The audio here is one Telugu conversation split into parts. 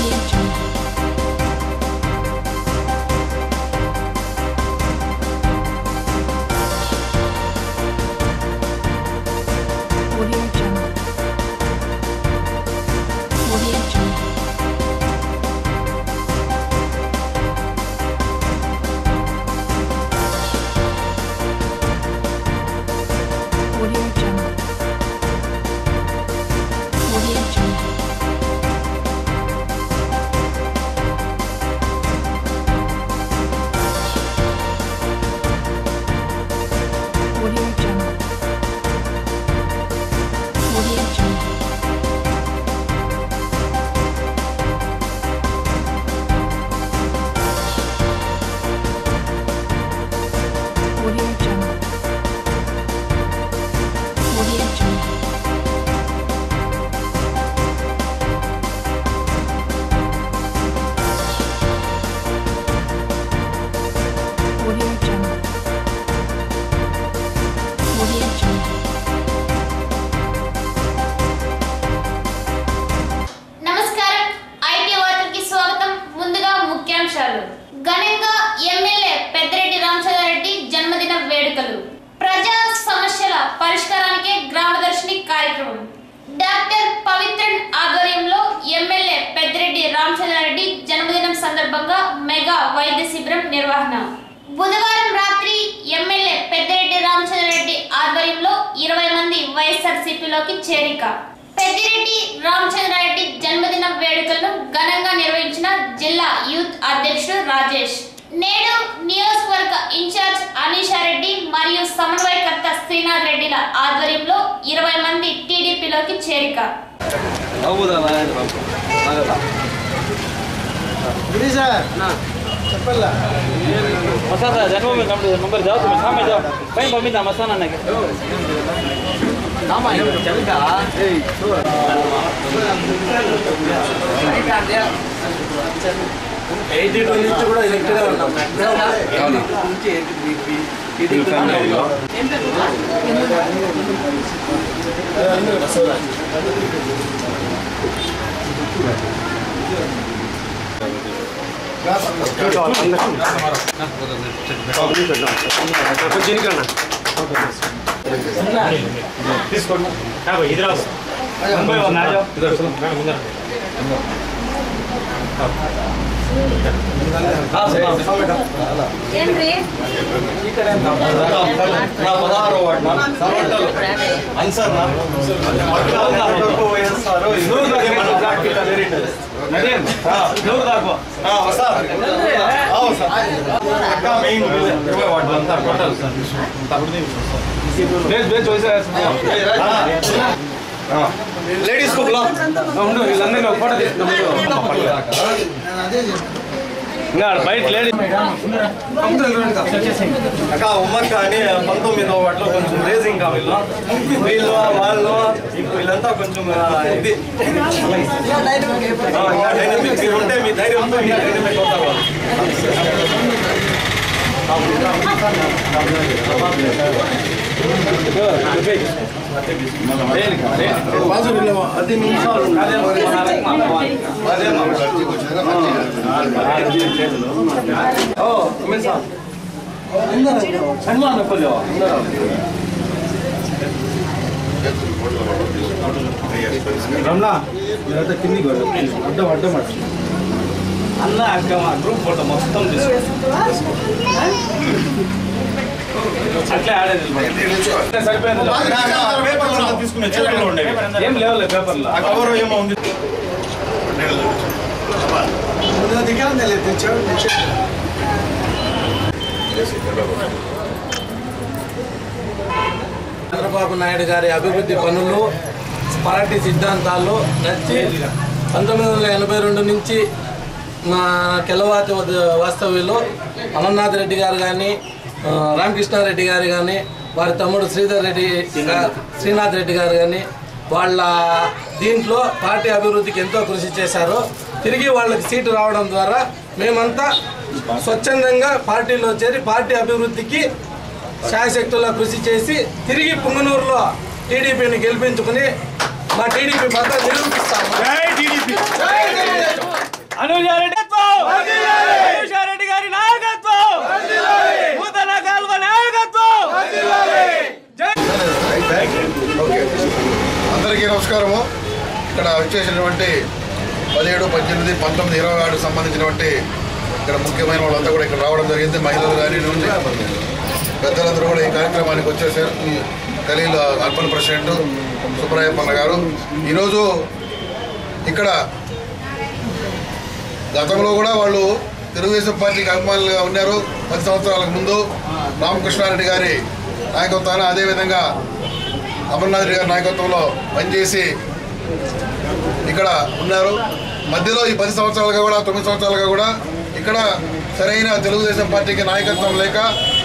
Audio Jungle. Audio Jungle. Audio Jungle. Audio Jungle. Audio Jungle. Audio Jungle. Audio Jungle. Audio Jungle. Audio Jungle. Audio Jungle. Audio Jungle. నమస్కారం ఐటీ వార్తలకి స్వాగతం ముందుగా ముఖ్యాంశాలు ఘనంగా ఎమ్మెల్యే పెద్దిరెడ్డి రామచంద్రారెడ్డి జన్మదిన వేడుకలు ప్రజా సమస్యల పరిష్కారానికే గ్రామదర్శిని కార్యక్రమం డాక్టర్ పవిత్రన్ ఆధ్వర్యంలో ఎమ్మెల్యే పెద్దిరెడ్డి రామచంద్రారెడ్డి జన్మదినం సందర్భంగా మెగా వైద్య శిబిరం నిర్వహణ బుధవారం రాత్రి ఎమ్మెల్యే పెద్దిరెడ్డి రామచంద్రారెడ్డి ఆధ్వర్యంలో ఇరవై మంది వైఎస్ఆర్సీపీలోకి చేరిక పెద్దిరెడ్డి రామచంద్రారెడ్డి జన్మదిన వేడుకలను ఘనంగా నిర్వహించిన జిల్లా యూత్ అధ్యక్షుడు రాజేష్ నేడు నియోజకవర్గ ఇన్ఛార్జ్ అనీషారెడ్డి మరియు సమన్వయకర్త శ్రీనాథ్ రెడ్డిల ఆధ్వర్యంలో ఇరవై మంది టీడీపీలోకి చేరిక ಹೌದಾ ನಾರಾಯಣ ಬಾಬು ಆಗಲ್ಲ ಬಿಡಿ ಸರ್ చెప్పಲ್ಲ ಹೊಸ ಜನ್ಮಭೂಮಿ ನಮ್ದು ನಂಬರ್ ಜಾವ್ तुम्ही थांबा जाव काही मम्मी ना मसा ನನಗೆ ನಾಮ ಚಲಕ ఎయిటీ టూ నుంచి కూడా ఇక్కడే ఉన్నాం పదహారు వార్డు అన్సర్ వైఎస్ఆర్ మెయిన్ ఇరవై వార్డు అంతా టోటల్ లేడీస్ కు బ్లాక్ ఉండు వీళ్ళందరినీ ఒక ఫోటో ఇంకా బయట లేడీ అక్క ఉమ్మర్ కానీ పంతొమ్మిదో వాటిలో కొంచెం రేసింగ్ కా వీళ్ళు వీళ్ళు వాళ్ళు ఇప్పుడు వీళ్ళంతా కొంచెం ఆ, ఇది ఆ, ఇంకా dynamic. మీరు ఉంటే మీ ధైర్యంతో మీరు dynamic అవుతారు వాళ్ళు. పది నిమిషాలు ఓ ఉమేష్ సార్ సన్మాన కొల్లో రమణ మీరంతా కిందికి అడ్డం అడ్డం అడ్డం అన్న అక్క మా గ్రూప్ ఫోటో మొత్తం తీసుకో అట్లే ఆడేది సరిపోయింది పేపర్లో తీసుకునే చేతుల్లో ఉండేవి ఏం లేవులే పేపర్లో ఆ కవర్ ఏమో ఉంది దిగాలి తెలియదు తెచ్చాడు తెచ్చాడు చంద్రబాబు నాయుడు గారి అభివృద్ధి పనులు పార్టీ సిద్ధాంతాలు నచ్చి పంతొమ్మిది వందల ఎనభై రెండు నుంచి మా కెలవాతి వద్ద- వాస్తవ్యంలో అమర్నాథ్ రెడ్డి గారు కానీ రామకృష్ణారెడ్డి గారు కానీ వారి తమ్ముడు శ్రీధర్ రెడ్డి గా- శ్రీనాథ్ రెడ్డి గారు కానీ వాళ్ళ దీంట్లో పార్టీ అభివృద్ధికి ఎంతో కృషి చేశారు తిరిగి వాళ్ళకి సీటు రావడం ద్వారా మేమంతా స్వచ్ఛందంగా పార్టీలో చేరి పార్టీ అభివృద్ధికి శాయశక్తుల్లో కృషి చేసి తిరిగి పుంగనూరులో టీడీపీని గెలిపించుకుని మా టీడీపీ భద్రత నిరూపిస్తాము జై టీడీపీ నమస్కారము ఇక్కడ వచ్చేసినటువంటి పదిహేడు పద్దెనిమిది పంతొమ్మిది ఇరవై ఆరుకు సంబంధించినటువంటి ఇక్కడ ముఖ్యమైన వాళ్ళంతా కూడా ఇక్కడ రావడం జరిగింది మహిళలు కానీ నుండి పెద్దలందరూ కూడా ఈ కార్యక్రమానికి వచ్చేసారు ఈ ఖలీల్ అర్బన్ ప్రెసిడెంట్ సుబ్రాయప్పన్న గారు ఈరోజు ఇక్కడ గతంలో కూడా వాళ్ళు తెలుగుదేశం పార్టీకి అభిమానులుగా ఉన్నారు పది సంవత్సరాలకు ముందు రామకృష్ణారెడ్డి గారి నాయకత్వాన అదేవిధంగా అమర్నాథ్ రెడ్డి గారి నాయకత్వంలో పనిచేసి ఇక్కడ ఉన్నారు మధ్యలో ఈ పది సంవత్సరాలుగా కూడా తొమ్మిది సంవత్సరాలుగా కూడా ఇక్కడ సరైన తెలుగుదేశం పార్టీకి నాయకత్వం లేక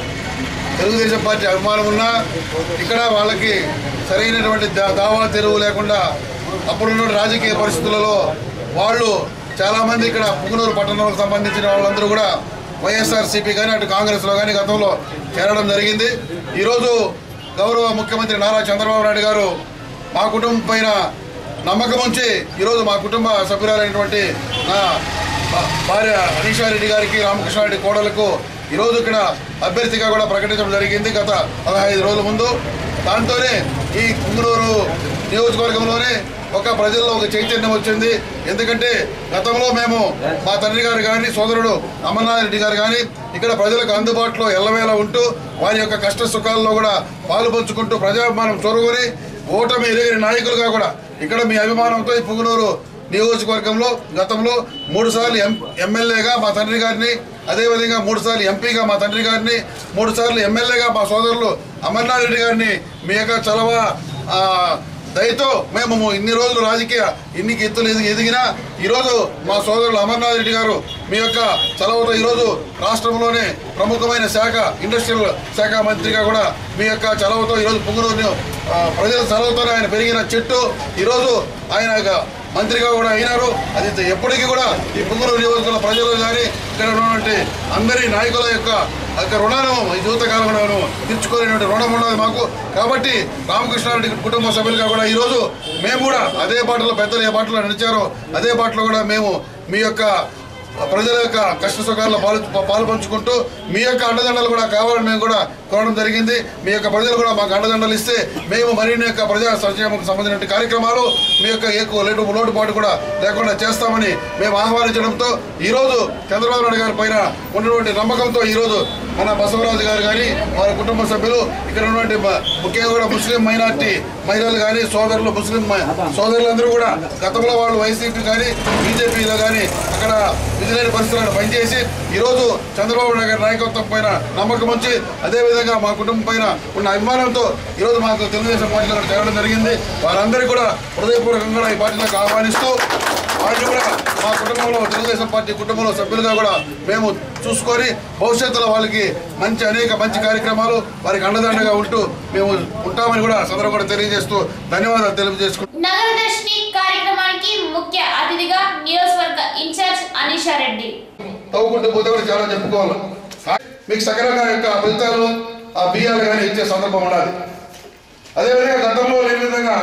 తెలుగుదేశం పార్టీ అభిమానం ఉన్నా ఇక్కడ వాళ్ళకి సరైనటువంటి దా- దావా తెరువు లేకుండా అప్పుడున్న రాజకీయ పరిస్థితులలో వాళ్ళు చాలామంది ఇక్కడ పుంగనూరు పట్టణంకు సంబంధించిన వాళ్ళందరూ కూడా వైఎస్ఆర్సీపీ కానీ అటు కాంగ్రెస్లో కానీ గతంలో చేరడం జరిగింది ఈరోజు గౌరవ ముఖ్యమంత్రి నారా చంద్రబాబు నాయుడు గారు మా కుటుంబం పైన నమ్మకం ఉంచి ఈరోజు మా కుటుంబ సభ్యురాలైనటువంటి నా భా- భార్య అనీషారెడ్డి గారికి రామకృష్ణారెడ్డి కోడలకు ఈరోజు ఇక్కడ అభ్యర్థిగా కూడా ప్రకటించడం జరిగింది గత పదహైదు రోజుల ముందు దాంతోనే ఈ కుంగునూరు నియోజకవర్గంలోనే ఒక ప్రజల్లో ఒక చైతన్యం వచ్చింది ఎందుకంటే గతంలో మేము మా తండ్రి గారు కానీ సోదరుడు అమర్నాథ్ రెడ్డి గారు కానీ ఇక్కడ ప్రజలకు అందుబాటులో ఎల్లవేళ ఉంటూ వారి యొక్క కష్ట సుఖాల్లో కూడా పాలు పంచుకుంటూ ప్రజాభిమానం చొరుగుని ఓటమి ఎదిగిన నాయకులుగా కూడా ఇక్కడ మీ అభిమానంతో ఈ పుంగనూరు నియోజకవర్గంలో గతంలో మూడు సార్లు ఎం ఎమ్మెల్యేగా మా తండ్రి గారిని అదేవిధంగా మూడు సార్లు ఎంపీగా మా తండ్రి గారిని మూడు సార్లు ఎమ్మెల్యేగా మా సోదరులు అమర్నాథ్ రెడ్డి గారిని మీ యొక్క చలవ ఆ, దయతో మేము ఇన్ని రోజులు రాజకీయ ఇన్ని ఎత్తులు ఎదిగి ఎదిగినా ఈరోజు మా సోదరులు అమర్నాథ్ రెడ్డి గారు మీ యొక్క చలవతో ఈరోజు రాష్ట్రంలోనే ప్రముఖమైన శాఖ ఇండస్ట్రియల్ శాఖ మంత్రిగా కూడా మీ యొక్క చలవతో ఈరోజు పుంగనూరు ఆ, ప్రజల చలవతోనే ఆయన పెరిగిన చెట్టు ఈరోజు ఆయన యొక్క మంత్రిగా కూడా అయినారు అది ఎప్పటికీ కూడా ఈ పుంగనూరు నియోజకవర్గ ప్రజలు కానీ ఇక్కడ ఉన్నటువంటి అందరి నాయకుల యొక్క యొక్క రుణాను ఈ జీవితకాలంలో తీర్చుకోలేనటువంటి రుణం ఉన్నది మాకు కాబట్టి రామకృష్ణారెడ్డి కుటుంబ సభ్యులుగా కూడా ఈరోజు మేము కూడా అదే బాటలో పెద్దలు ఏ బాటలో నడిచారో అదే బాటలో కూడా మేము మీ యొక్క ప్రజల యొక్క కష్ట సుఖాల్లో పాలు పాలు పంచుకుంటూ మీ యొక్క అండదండలు కూడా కావాలని మేము కూడా కోరడం జరిగింది మీ యొక్క ప్రజలు కూడా మాకు అండదండలు ఇస్తే మేము మరిన్ని యొక్క ప్రజా సంక్షేమకు సంబంధించిన కార్యక్రమాలు మీ యొక్క ఎక్కువ లేటు లోటుపాటు కూడా లేకుండా చేస్తామని మేము ఆహ్వానించడంతో ఈరోజు చంద్రబాబు నాయుడు గారి పైన ఉన్నటువంటి నమ్మకంతో ఈరోజు మన బసవరాజు గారు కానీ వారి కుటుంబ సభ్యులు ఇక్కడ ఉన్నటువంటి మ- ముఖ్యంగా కూడా ముస్లిం మైనార్టీ మహిళలు కానీ సోదరులు ముస్లిం మ- సోదరులందరూ కూడా గతంలో వాళ్ళు వైసీపీ కానీ బీజేపీలో కానీ అక్కడ విధులైన పరిస్థితులను పనిచేసి ఈరోజు చంద్రబాబు నాయుడు గారి నాయకత్వం పైన నమ్మకం ఉంచి అదేవిధంగా మా కుటుంబం పైన ఉన్న అభిమానంతో ఈరోజు మాకు తెలుగుదేశం పార్టీలో కూడా చేరడం జరిగింది వారందరికీ కూడా హృదయపూర్వకంగా కూడా ఈ పార్టీలోకి ఆహ్వానిస్తూ వారిని కూడా మా కుటుంబంలో తెలుగుదేశం పార్టీ కుటుంబంలో సభ్యులుగా కూడా మేము చూసుకొని భవిష్యత్తులో వాళ్ళకి మంచి అనేక మంచి కార్యక్రమాలు వారికి అండదండగా ఉంటూ మేము ఉంటామని కూడా సందర్భం కూడా తెలియజేస్తూ ధన్యవాదాలు తెలియజేసుకుంటూ నగర దర్శిని కార్యక్రమానికి ముఖ్య అతిథిగా నియోజకవర్గ ఇన్ఛార్జ్ అనీషా రెడ్డి తవ్వుకుంటూ పోతే కూడా చాలా చెప్పుకోవాలి మీకు సకరంగా యొక్క ఫలితాలు ఆ బియ్యాలు కానీ ఇచ్చే సందర్భం ఉండాలి అదేవిధంగా గతంలో లేని విధంగా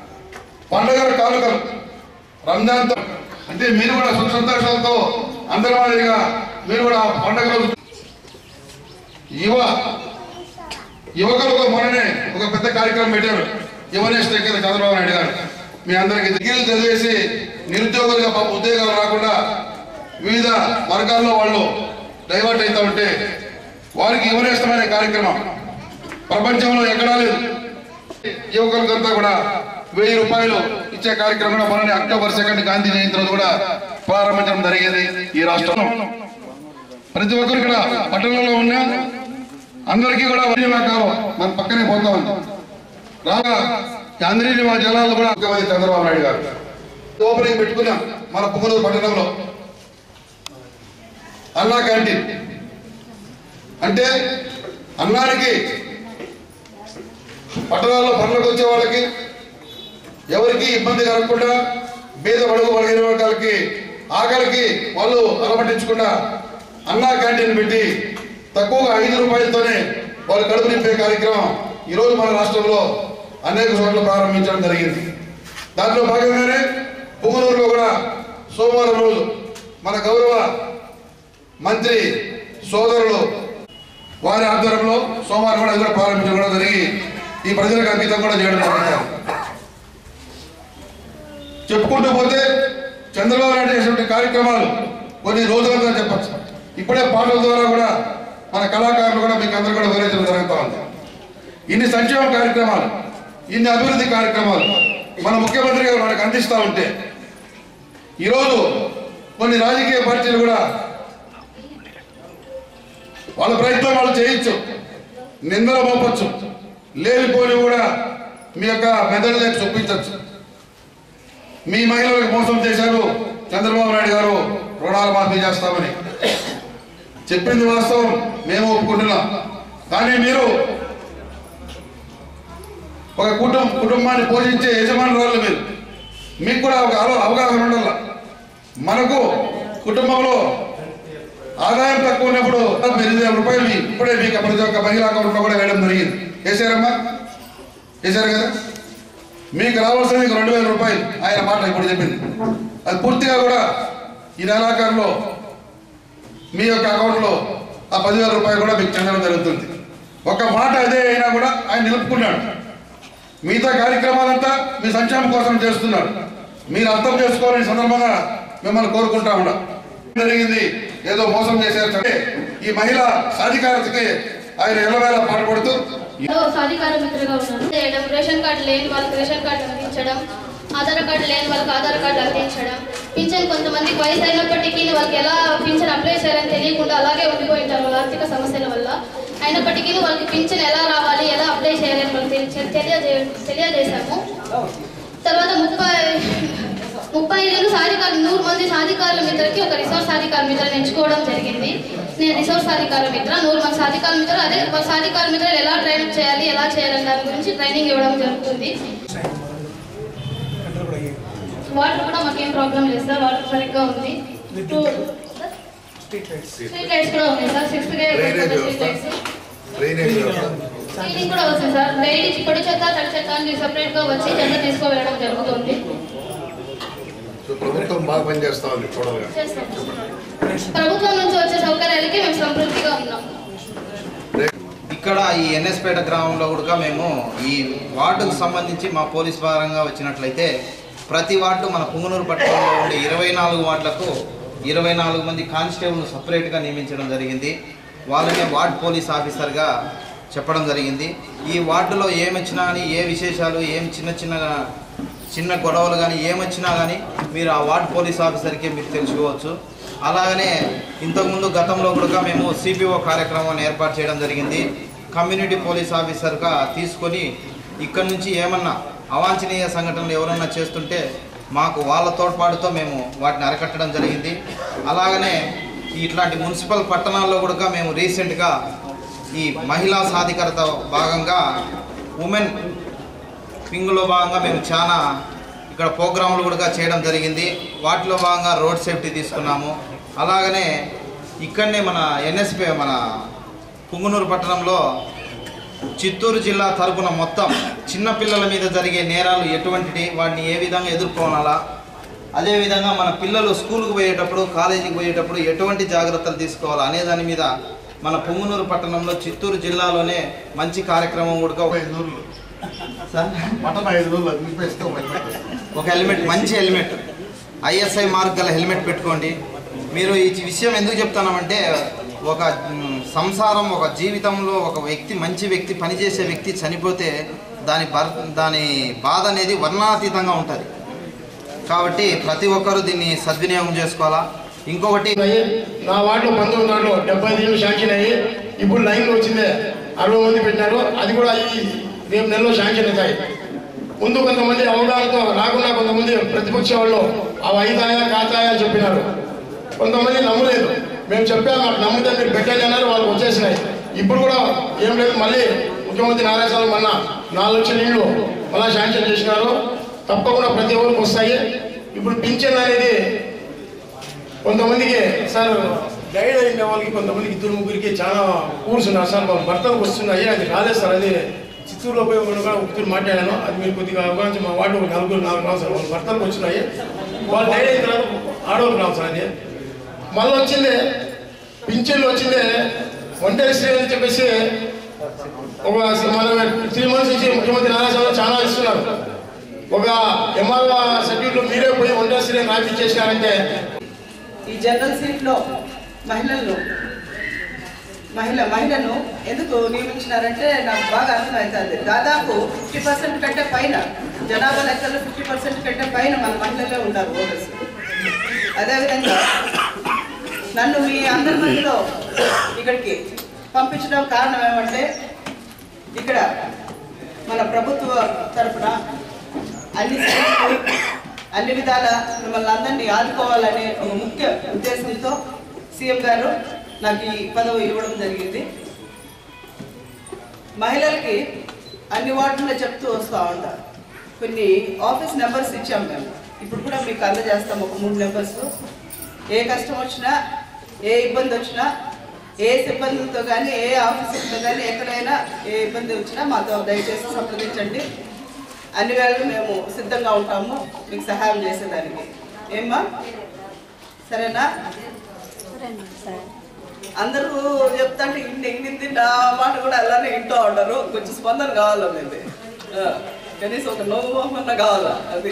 పండుగల కానుకలు రంజాన్తో అంటే మీరు కూడా సుఖ సంతోషాలతో అందరి మాదిరిగా మీరు కూడా ఆ పండుగ రోజు యువ యువకులకు మొన్ననే ఒక పెద్ద కార్యక్రమం పెట్టారు యువనేశ్వర దగ్గర చంద్రబాబు నాయుడు గారు మీ అందరికి డిగ్రీలు చదివేసి నిరుద్యోగులుగా పాప ఉద్యోగాలు రాకుండా వివిధ వర్గాల్లో వాళ్ళు డైవర్ట్ అవుతా ఉంటే వారికి యువనేస్తమైన కార్యక్రమం ప్రపంచంలో ఎక్కడా లేదు యువకులకంతా కూడా వెయ్యి రూపాయలు ఇచ్చే కార్యక్రమం కూడా మొన్న అక్టోబర్ సెకండ్ గాంధీ జయంతి రోజు కూడా ప్రారంభించడం జరిగింది ఈ రాష్ట్రంలో ప్రతి ఒక్కరు ఇక్కడ పట్టణంలో ఉన్నా అందరికీ కూడా వరిలా కావు మన పక్కనే పోతా ఉంది రాగా అందరినీ మా జలాలు కూడా ముఖ్యమంత్రి చంద్రబాబు నాయుడు గారు ఓపెనింగ్ పెట్టుకున్నాం మన పుంగనూరు పట్టణంలో అన్నా క్యాంటీన్ అంటే అన్నానికి పట్టణాల్లో పనులకు వచ్చే వాళ్ళకి ఎవరికి ఇబ్బంది కలగకుండా బీద బడుగు బలహీన వర్గాలకి ఆకలికి వాళ్ళు అలమటించకుండా అన్నా క్యాంటీన్ పెట్టి తక్కువగా ఐదు రూపాయలతోనే వాళ్ళు కడుపు నింపే కార్యక్రమం ఈరోజు మన రాష్ట్రంలో అనేక చోట్ల ప్రారంభించడం జరిగింది దాంట్లో భాగంగానే పుంగనూరులో కూడా సోమవారం రోజు మన గౌరవ మంత్రి సోదరులు వారి ఆధ్వర్యంలో సోమవారం కూడా ఇది కూడా ప్రారంభించడం కూడా జరిగి ఈ ప్రజలకు అంకితం కూడా చేయడం జరుగుతుంది చెప్పుకుంటూ పోతే చంద్రబాబు నాయుడు చేసినటువంటి కార్యక్రమాలు కొన్ని రోజులుగా చెప్పచ్చు ఇప్పుడే పాటల ద్వారా కూడా మన కళాకారులు కూడా మీకు అందరూ కూడా వివరించడం జరుగుతూ ఉంది ఇన్ని సంక్షేమ కార్యక్రమాలు ఇన్ని అభివృద్ధి కార్యక్రమాలు మన ముఖ్యమంత్రి గారు మనకు అందిస్తూ ఉంటే ఈరోజు కొన్ని రాజకీయ పార్టీలు కూడా వాళ్ళ ప్రయత్నం వాళ్ళు చేయొచ్చు నిందలు మోపచ్చు లేనిపోని కూడా మీ యొక్క మెదడులకు చూపించవచ్చు మీ మహిళలకు మోసం చేశారు చంద్రబాబు నాయుడు గారు రుణాలు మాఫీ చేస్తామని చెప్పింది వాస్తవం మేము ఒప్పుకుంటున్నాం కానీ మీరు ఒక కుటుంబ కుటుంబాన్ని పోషించే యజమానురాలు మీరు మీకు కూడా ఒక అవ- అవగాహన ఉండాల మనకు కుటుంబంలో ఆదాయం తక్కువ ఉన్నప్పుడు ఎనిమిది వేల రూపాయలు మీ- ఇప్పుడే మీకు ప్రతి ఒక్క మహిళా అకౌంట్లో కూడా వేయడం జరిగింది వేసారమ్మా వేశారు కదా మీకు రావాల్సింది ఇంక రెండు వేల రూపాయలు ఆయన మాట ఇప్పుడు చెప్పింది అది పూర్తిగా కూడా ఈ నెలాఖరులో మీ యొక్క అకౌంట్లో ఆ పదివేల రూపాయలు కూడా మీకు చెందడం జరుగుతుంది ఒక మాట అదే అయినా కూడా ఆయన నిలుపుకున్నాడు మిగతా కార్యక్రమాలంతా మీ సంక్షేమం కోసం చేస్తున్నారు మీరు అర్థం చేసుకోవాలని సందర్భంగా మిమ్మల్ని కోరుకుంటా ఉన్నా జరిగింది ఏదో మోసం చేశారు అంటే ఈ మహిళ సాధికారతకి ఆయన ఎల్లవేళ పాటుపడుతూ ఏదో సాధికార మిత్రగా ఉన్నాను చేయడం రేషన్ కార్డు లేని వాళ్ళకి రేషన్ కార్డు అందించడం ఆధార్ కార్డు లేని వాళ్ళకి ఆధార్ కార్డు అందించడం పింఛన్ కొంతమందికి వయసు అయినప్పటికీ వాళ్ళకి ఎలా పింఛన్ అప్లై చేయాలని తెలియకుండా అలాగే ఉండిపోయింటారు వాళ్ళ ఆర్థిక సమస్యల వల్ల అయినప్పటికీ వాళ్ళకి పింఛన్ ఎలా రావాలి ఎలా అప్లై చేయాలని వాళ్ళకి తెలి- తెలియజే తెలియజేశాము తర్వాత ముప్పై ముప్పై ఏళ్ళు సాధికారులు నూరు మంది సాధికారుల మిత్రకి ఒక రిసోర్స్ అధికార మిత్రని ఎంచుకోవడం జరిగింది నేను రిసోర్స్ అధికార మిత్ర నూరు మంది సాధికార మిత్రులు అదే వాళ్ళ సాధికార మిత్రులు ఎలా ట్రైన్ చేయాలి ఎలా చేయాలని దాని గురించి ట్రైనింగ్ ఇవ్వడం జరుగుతుంది వాటర్ కూడా మాకేం ప్రాబ్లం లేదు సార్ వాటర్ సరిగ్గా ఉంది టూ- స్ట్రీట్ లైట్స్ కూడా ఉన్నాయి sir sixth grade street lights drainage వ్యవస్థ క్లీనింగ్ కూడా వస్తుంది సార్ డైలీ పొడి చెత్త తడి చెత్త అని సెపరేట్ గా వచ్చి చెత్త తీసుకువెళ్ళడం జరుగుతుంది సో ప్రభుత్వం బాగా పనిచేస్తా ఉంది చూడాలి చేస్తాం ప్రభుత్వం నుంచి వచ్చే సౌకర్యాలకి మేము సంతృప్తిగా ఉన్నాం ఇక్కడ ఈ ఎన్ఎస్పేట గ్రామంలో కూడా మేము ఈ వార్డుకు సంబంధించి మా పోలీస్ పరంగా వచ్చినట్లయితే ప్రతి వార్డు మన పుంగనూరు పట్టణంలో ఉండే ఇరవై నాలుగు వార్డులకు ఇరవై నాలుగు మంది కానిస్టేబుల్ సపరేట్గా నియమించడం జరిగింది వాళ్ళనే వార్డ్ పోలీస్ ఆఫీసర్గా చెప్పడం జరిగింది ఈ వార్డులో ఏమొచ్చినా కానీ ఏ విశేషాలు ఏం చిన్న చిన్న చిన్న గొడవలు కానీ ఏమొచ్చినా కానీ మీరు ఆ వార్డ్ పోలీస్ ఆఫీసర్కే మీరు తెలుసుకోవచ్చు అలాగనే ఇంతకుముందు గతంలో కూడా మేము సిపిఓ కార్యక్రమాన్ని ఏర్పాటు చేయడం జరిగింది కమ్యూనిటీ పోలీస్ ఆఫీసర్గా తీసుకొని ఇక్కడ నుంచి ఏమన్నా అవాంఛనీయ సంఘటనలు ఎవరన్నా చేస్తుంటే మాకు వాళ్ళ తోడ్పాటుతో మేము వాటిని అరికట్టడం జరిగింది అలాగనే ఇట్లాంటి మున్సిపల్ పట్టణాల్లో కూడా మేము రీసెంట్గా ఈ మహిళా సాధికారత భాగంగా ఉమెన్ పింగ్లో భాగంగా మేము చాలా ఇక్కడ ప్రోగ్రాంలు కూడా చేయడం జరిగింది వాటిలో భాగంగా రోడ్ సేఫ్టీ తీసుకున్నాము అలాగనే ఇక్కడనే మన ఎన్ఎస్పి మన పుంగునూరు పట్టణంలో చిత్తూరు జిల్లా తరపున మొత్తం చిన్న పిల్లల మీద జరిగే నేరాలు ఎటువంటివి వాటిని ఏ విధంగా ఎదుర్కోవాలా అదేవిధంగా మన పిల్లలు స్కూల్కి పోయేటప్పుడు కాలేజీకి పోయేటప్పుడు ఎటువంటి జాగ్రత్తలు తీసుకోవాలా అనే దాని మీద మన పుంగునూరు పట్టణంలో చిత్తూరు జిల్లాలోనే మంచి కార్యక్రమం కూడా ఐదు నూరులు సార్ మటన్ ఐదు నూరులు అది నింపేస్తే ఒక హెల్మెట్. ఒక హెల్మెట్ మంచి హెల్మెట్ ఐఎస్ఐ మార్క్ గల హెల్మెట్ పెట్టుకోండి మీరు ఈ విషయం ఎందుకు చెప్తానంటే ఒక మ్, సంసారం ఒక జీవితంలో ఒక వ్యక్తి మంచి వ్యక్తి పనిచేసే వ్యక్తి చనిపోతే దాని బర్ దాని బాధ అనేది వర్ణాతీతంగా ఉంటుంది కాబట్టి ప్రతి ఒక్కరూ దీన్ని సద్వినియోగం చేసుకోవాలా ఇంకొకటి అయ్యి నా వార్డులో పంతొమ్మిది వార్డులో డెబ్బై ఐదు ఇళ్ళు శాంక్షన్ అయ్యి ఇప్పుడు లైన్లో వచ్చిందే అరవై మంది పెట్టినారు అది కూడా ఈ రేపు నెలలో శాంక్షన్ అవుతాయి ముందు కొంతమంది అవగాహనతో రాకుండా కొంతమంది ప్రతిపక్ష వాళ్ళు అవి అయితాయా కాతాయా అని చెప్పినారు కొంతమంది నమ్మలేదు మేము చెప్పాము మాకు నమ్మితే మీరు పెట్టండి అన్నారు వాళ్ళు వచ్చేసినాయి ఇప్పుడు కూడా ఏం లేదు మళ్ళీ ముఖ్యమంత్రి నారాయణ స్వామి మొన్న నాలుగు లక్షల ఇళ్ళు మళ్ళీ శాంక్షన్ చేసినారు తప్పకుండా ప్రతి ఊరికి వస్తాయి ఇప్పుడు పింఛన్ అనేది కొంతమందికి సార్ గైడ్ అయిన వాళ్ళకి కొంతమందికి ఇద్దరు ముగ్గురికి చాలా ఊర్స్ ఉన్నారు సార్ మా భర్తలకు వస్తున్నాయి అది రాలేదు సార్ అది చిత్తూరులో పోయి మనం కూడా ఒకరు మాట్లాడాను అది మీరు కొద్దిగా అవగాహన మా వాడు ఒక నలుగురు నాలుగు రావు సార్ వాళ్ళ భర్తలకు వచ్చినాయి వాళ్ళు గైడ్ అయిన తర్వాత ఆడవాళ్ళకి రావు సార్ అది మళ్ళీ వచ్చిందే పింఛన్లు వచ్చిందే ఒంటరి స్త్రీ అని చెప్పేసి ఒక మన త్రీ మంత్స్ నుంచి ముఖ్యమంత్రి నారాయణ చాలా ఇస్తున్నారు ఒక ఎంఆర్ఓ సర్టిఫికెట్లో మీరే పోయి ఒంటరి రాయించేసినారంటే ఈ జనరల్ సీట్లో మహిళలను మహిళ మహిళను ఎందుకు నియమించినారంటే నాకు బాగా అర్థమవుతుంది దాదాపు ఫిఫ్టీ పర్సెంట్ కంటే పైన జనాభా లెక్కల్లో ఫిఫ్టీ పర్సెంట్ కంటే పైన మన మహిళలే ఉన్నారు ఓటర్స్ అదేవిధంగా నన్ను మీ అందరి మధ్యలో ఇక్కడికి పంపించడం కారణం ఏమంటే ఇక్కడ మన ప్రభుత్వ తరఫున అన్ని స్కీమ్లు, అన్ని విధాల మిమ్మల్ని అందరినీ ఆదుకోవాలనే ఒక ముఖ్య ఉద్దేశంతో సీఎం గారు నాకు ఈ పదవి ఇవ్వడం జరిగింది మహిళలకి అన్ని వార్డుల్లో చెప్తూ వస్తూ ఉంటారు కొన్ని ఆఫీస్ నెంబర్స్ ఇచ్చాం మేము ఇప్పుడు కూడా మీకు అందజేస్తాం ఒక మూడు నెంబర్స్ ఏ కష్టం వచ్చినా ఏ ఇబ్బంది వచ్చినా ఏ సిబ్బందులతో కానీ ఏ ఆఫీసర్తో కానీ ఎక్కడైనా ఏ ఇబ్బంది వచ్చినా మాతో దయచేసి సంప్రదించండి అన్ని వేళలు మేము సిద్ధంగా ఉంటాము మీకు సహాయం చేసేదానికి ఏమ్మా సరేనా అందరూ చెప్తాంటే ఇన్ని ఇన్ని నా మాట కూడా అలానే వింటూ ఉంటారు కొంచెం స్పందన కావాలా మీది ఆ, కనీసం ఒక నవ్వు అన్న కావాలా అది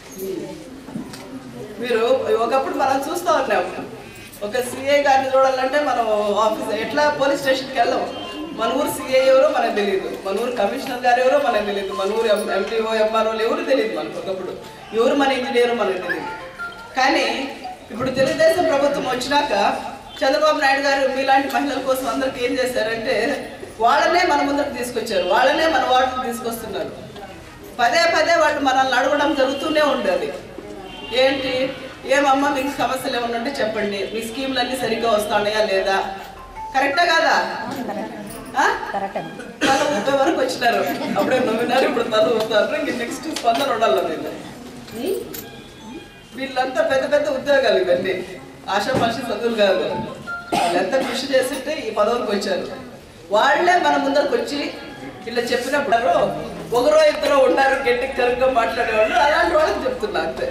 మీరు ఒకప్పుడు మనం చూస్తూ ఉన్నాం ఒక సిఐ గారిని చూడాలంటే మనం ఆఫీస్ ఎట్లా పోలీస్ స్టేషన్కి వెళ్ళాం మన ఊరు సిఐ ఎవరో మనకు తెలియదు మన ఊరు కమిషనర్ గారు ఎవరో మనకు తెలియదు మన ఊరు ఎంపీఓ ఎంఆర్ఓలు ఎవరు తెలియదు మనకు ఒకప్పుడు ఎవరు మన ఇంజనీరు మనకు తెలియదు కానీ ఇప్పుడు తెలుగుదేశం ప్రభుత్వం వచ్చినాక చంద్రబాబు నాయుడు గారు మీలాంటి మహిళల కోసం అందరికి ఏం చేశారంటే వాళ్ళనే మన ముందరకు తీసుకొచ్చారు వాళ్ళనే మన వాటికి తీసుకొస్తున్నారు పదే పదే వాళ్ళు మనల్ని అడగడం జరుగుతూనే ఉండేది ఏంటి ఏమమ్మా మీకు సమస్యలు ఏమన్నా ఉంటే చెప్పండి మీ స్కీమ్లు అన్నీ సరిగ్గా వస్తున్నాయా లేదా కరెక్టా కాదా ఆ? తల ఊపే వరకు వచ్చినారు అప్పుడే నవ్వినారు ఇప్పుడు తల ఊపుతారు ఇంక నెక్స్ట్ స్పందన ఉండాలి వీళ్ళు ఉం? వీళ్ళంతా పెద్ద పెద్ద ఉద్యోగాలు ఇవన్నీ ఆశామాషి చదువులు కాదు వాళ్ళంతా కృషి చేసింటే ఈ పదవులకు వచ్చారు వాళ్ళే మన ముందరకు వచ్చి ఇలా చెప్పినప్పుడు ఒకరో ఇద్దరు ఉన్నారు గట్టి కరుగ్గా మాట్లాడేవాళ్ళు అలాంటి వాళ్ళకి చెప్తున్నా అంతే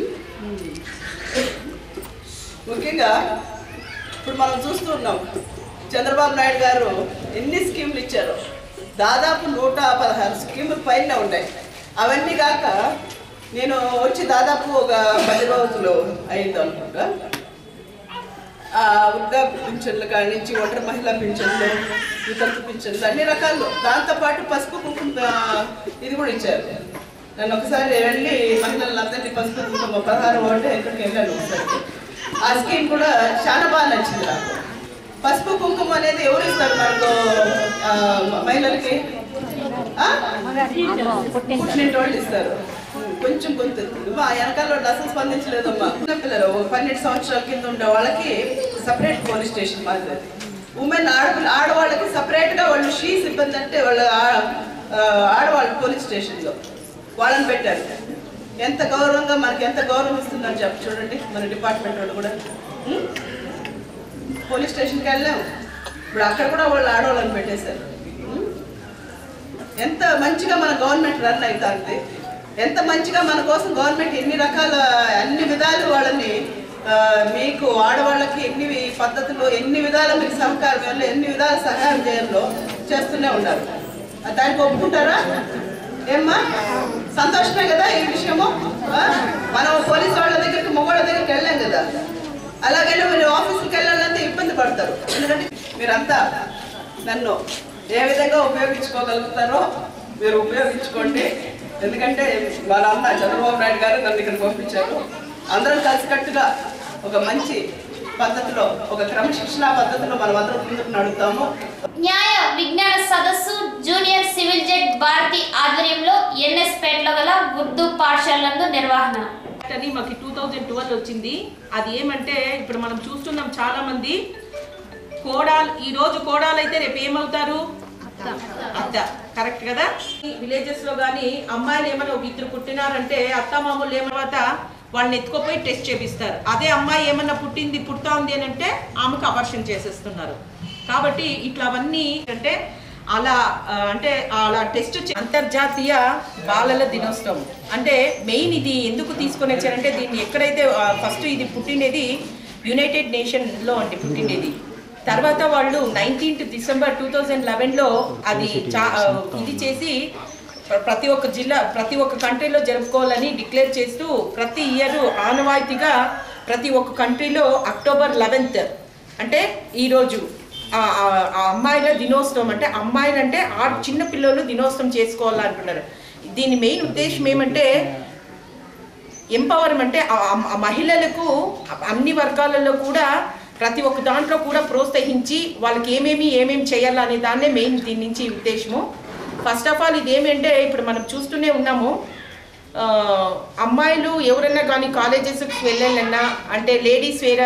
ముఖ్యంగా ఇప్పుడు మనం చూస్తున్నాం చంద్రబాబు నాయుడు గారు ఎన్ని స్కీములు ఇచ్చారు దాదాపు నూట పదహారు స్కీములు పైన ఉన్నాయి అవన్నీ కాక నేను వచ్చి దాదాపు ఒక పది రోజులు అయింది అనుకుంటా ఆ వృద్ధాప్య పింఛన్లు కాడి నుంచి ఒంటరి మహిళా పింఛన్లు వితంతు పింఛన్లు అన్ని రకాలు దాంతోపాటు పసుపు కుంకుమ ఆ, ఇది కూడా ఇచ్చారు నేను ఒకసారి వెళ్ళి మహిళలందరినీ పసుపు కుంకుమ పదహారు వార్డు ఎక్కడికి వెళ్ళాను ఒకసారి ఆ స్కీమ్ కూడా చాలా బాగా నచ్చింది నాకు పసుపు కుంకుమ అనేది ఎవరు ఇస్తారు మనకు ఆ, మహిళలకి ఆ? పుట్టినింటి వాళ్ళు ఇస్తారు కొంచెం కొంత మా వెనకాల వాళ్ళు అసలు స్పందించలేదమ్మా చిన్న పిల్లలు ఒక పన్నెండు సంవత్సరాల కింద ఉండే వాళ్ళకి సపరేట్ పోలీస్ స్టేషన్ మాది ఉమెన్ ఆడ ఆడవాళ్ళకి సపరేట్ గా వాళ్ళు షీ సిబ్బంది అంటే వాళ్ళ ఆ- ఆ, ఆడవాళ్ళు పోలీస్ స్టేషన్ లో వాళ్ళని పెట్టారు ఎంత గౌరవంగా మనకి ఎంత గౌరవం ఇస్తుందని చెప్పి చూడండి మన డిపార్ట్మెంట్ వాళ్ళు కూడా ఉం? పోలీస్ స్టేషన్కి వెళ్ళాం ఇప్పుడు అక్కడ కూడా వాళ్ళు ఆడవాళ్ళని పెట్టేశారు ఉం? ఎంత మంచిగా మన గవర్నమెంట్ రన్ అవుతుంది ఎంత మంచిగా మన కోసం గవర్నమెంట్ ఎన్ని రకాల అన్ని విధాలు వాళ్ళని ఆ, మీకు ఆడవాళ్ళకి ఎన్ని వి- పద్ధతులు ఎన్ని విధాల మీకు సహకారం ఇవ్వాలి, ఎన్ని విధాల సహాయం చేయాలో చేస్తూనే ఉన్నారు ఆ, దానికి ఒప్పుకుంటారా ఏమ్మా సంతోషమే కదా ఈ విషయము ఆ? మనం పోలీసు వాళ్ళ దగ్గరికి మొగోళ్ళ దగ్గరికి వెళ్ళాం కదా అలాగైనా మీరు ఆఫీస్కి వెళ్ళాలంటే ఇబ్బంది పడతారు ఎందుకంటే మీరంతా నన్ను ఏ విధంగా ఉపయోగించుకోగలుగుతారో మీరు ఉపయోగించుకోండి ఎందుకంటే మా నాన్న చంద్రబాబు నాయుడు గారు నన్ను ఇక్కడ పంపించారు అందరం కలిసికట్టుగా ఒక మంచి పద్ధతిలో ఒక క్రమశిక్షణ పద్ధతిలో మనం అందరం ముందుకు నడుపుతాము న్యాయ విజ్ఞాన సదస్సు జూనియర్ సివిల్ జడ్ భారతి ఆధ్వర్యంలో ఎన్ఎస్ పేటలో గల ఉర్దూ పాఠశాలందు నిర్వహణ అని మాకు టూ థౌజండ్ ట్వెల్వ్ వచ్చింది అది ఏమంటే ఇప్పుడు మనం చూస్తున్నాం చాలా మంది కోడాలు ఈ రోజు కోడాలు అయితే రేపు ఏమవుతారు అత్త కరెక్ట్ కదా విలేజెస్ లో కానీ అమ్మాయిలు ఏమైనా ఒక ఇద్దరు పుట్టినారంటే అత్త మామూలు ఏమన్నమాట వాళ్ళని ఎత్తుకోపోయి టెస్ట్ చేపిస్తారు అదే అమ్మాయి ఏమన్నా పుట్టింది పుడతా ఉంది అని అంటే ఆమెకు అవర్షన్ చేసేస్తున్నారు కాబట్టి ఇట్లా అవన్నీ అంటే అలా ఆ, అంటే అలా టెస్ట్ చే- అంతర్జాతీయ బాలల దినోత్సవం అంటే మెయిన్ ఇది ఎందుకు తీసుకొని వచ్చారంటే దీన్ని ఎక్కడైతే ఫస్ట్ ఇది పుట్టినది యునైటెడ్ నేషన్లో అండి పుట్టినది తర్వాత వాళ్ళు నైన్టీన్త్ డిసెంబర్ టూ థౌజండ్ లెవెన్లో అది చా ఆ, ఇది చేసి ప్ర- ప్రతి ఒక్క జిల్లా ప్రతి ఒక్క కంట్రీలో జరుపుకోవాలని డిక్లేర్ చేస్తూ ప్రతి ఇయర్ ఆనవాయితీగా ప్రతి ఒక్క కంట్రీలో అక్టోబర్ లెవెన్త్ అంటే ఈరోజు ఆ ఆ- ఆ అమ్మాయిల దినోత్సవం అంటే అమ్మాయిలు అంటే ఆ చిన్న పిల్లలు దినోత్సవం చేసుకోవాలంటున్నారు దీని మెయిన్ ఉద్దేశం ఏమంటే ఎంపవర్మెంట్ అంటే ఆ- ఆ- ఆ మహిళలకు అన్ని వర్గాలలో కూడా ప్రతి ఒక్క దాంట్లో కూడా ప్రోత్సహించి వాళ్ళకి ఏమేమి ఏమేమి చేయాలనే దాన్నే మెయిన్ దీని నుంచి ఉద్దేశము ఫస్ట్ ఆఫ్ ఆల్ ఇది ఏమంటే ఇప్పుడు మనం చూస్తూనే ఉన్నాము ఆ, అమ్మాయిలు ఎవరైనా కానీ కాలేజెస్కి వెళ్ళాలన్నా అంటే లేడీస్ వేరే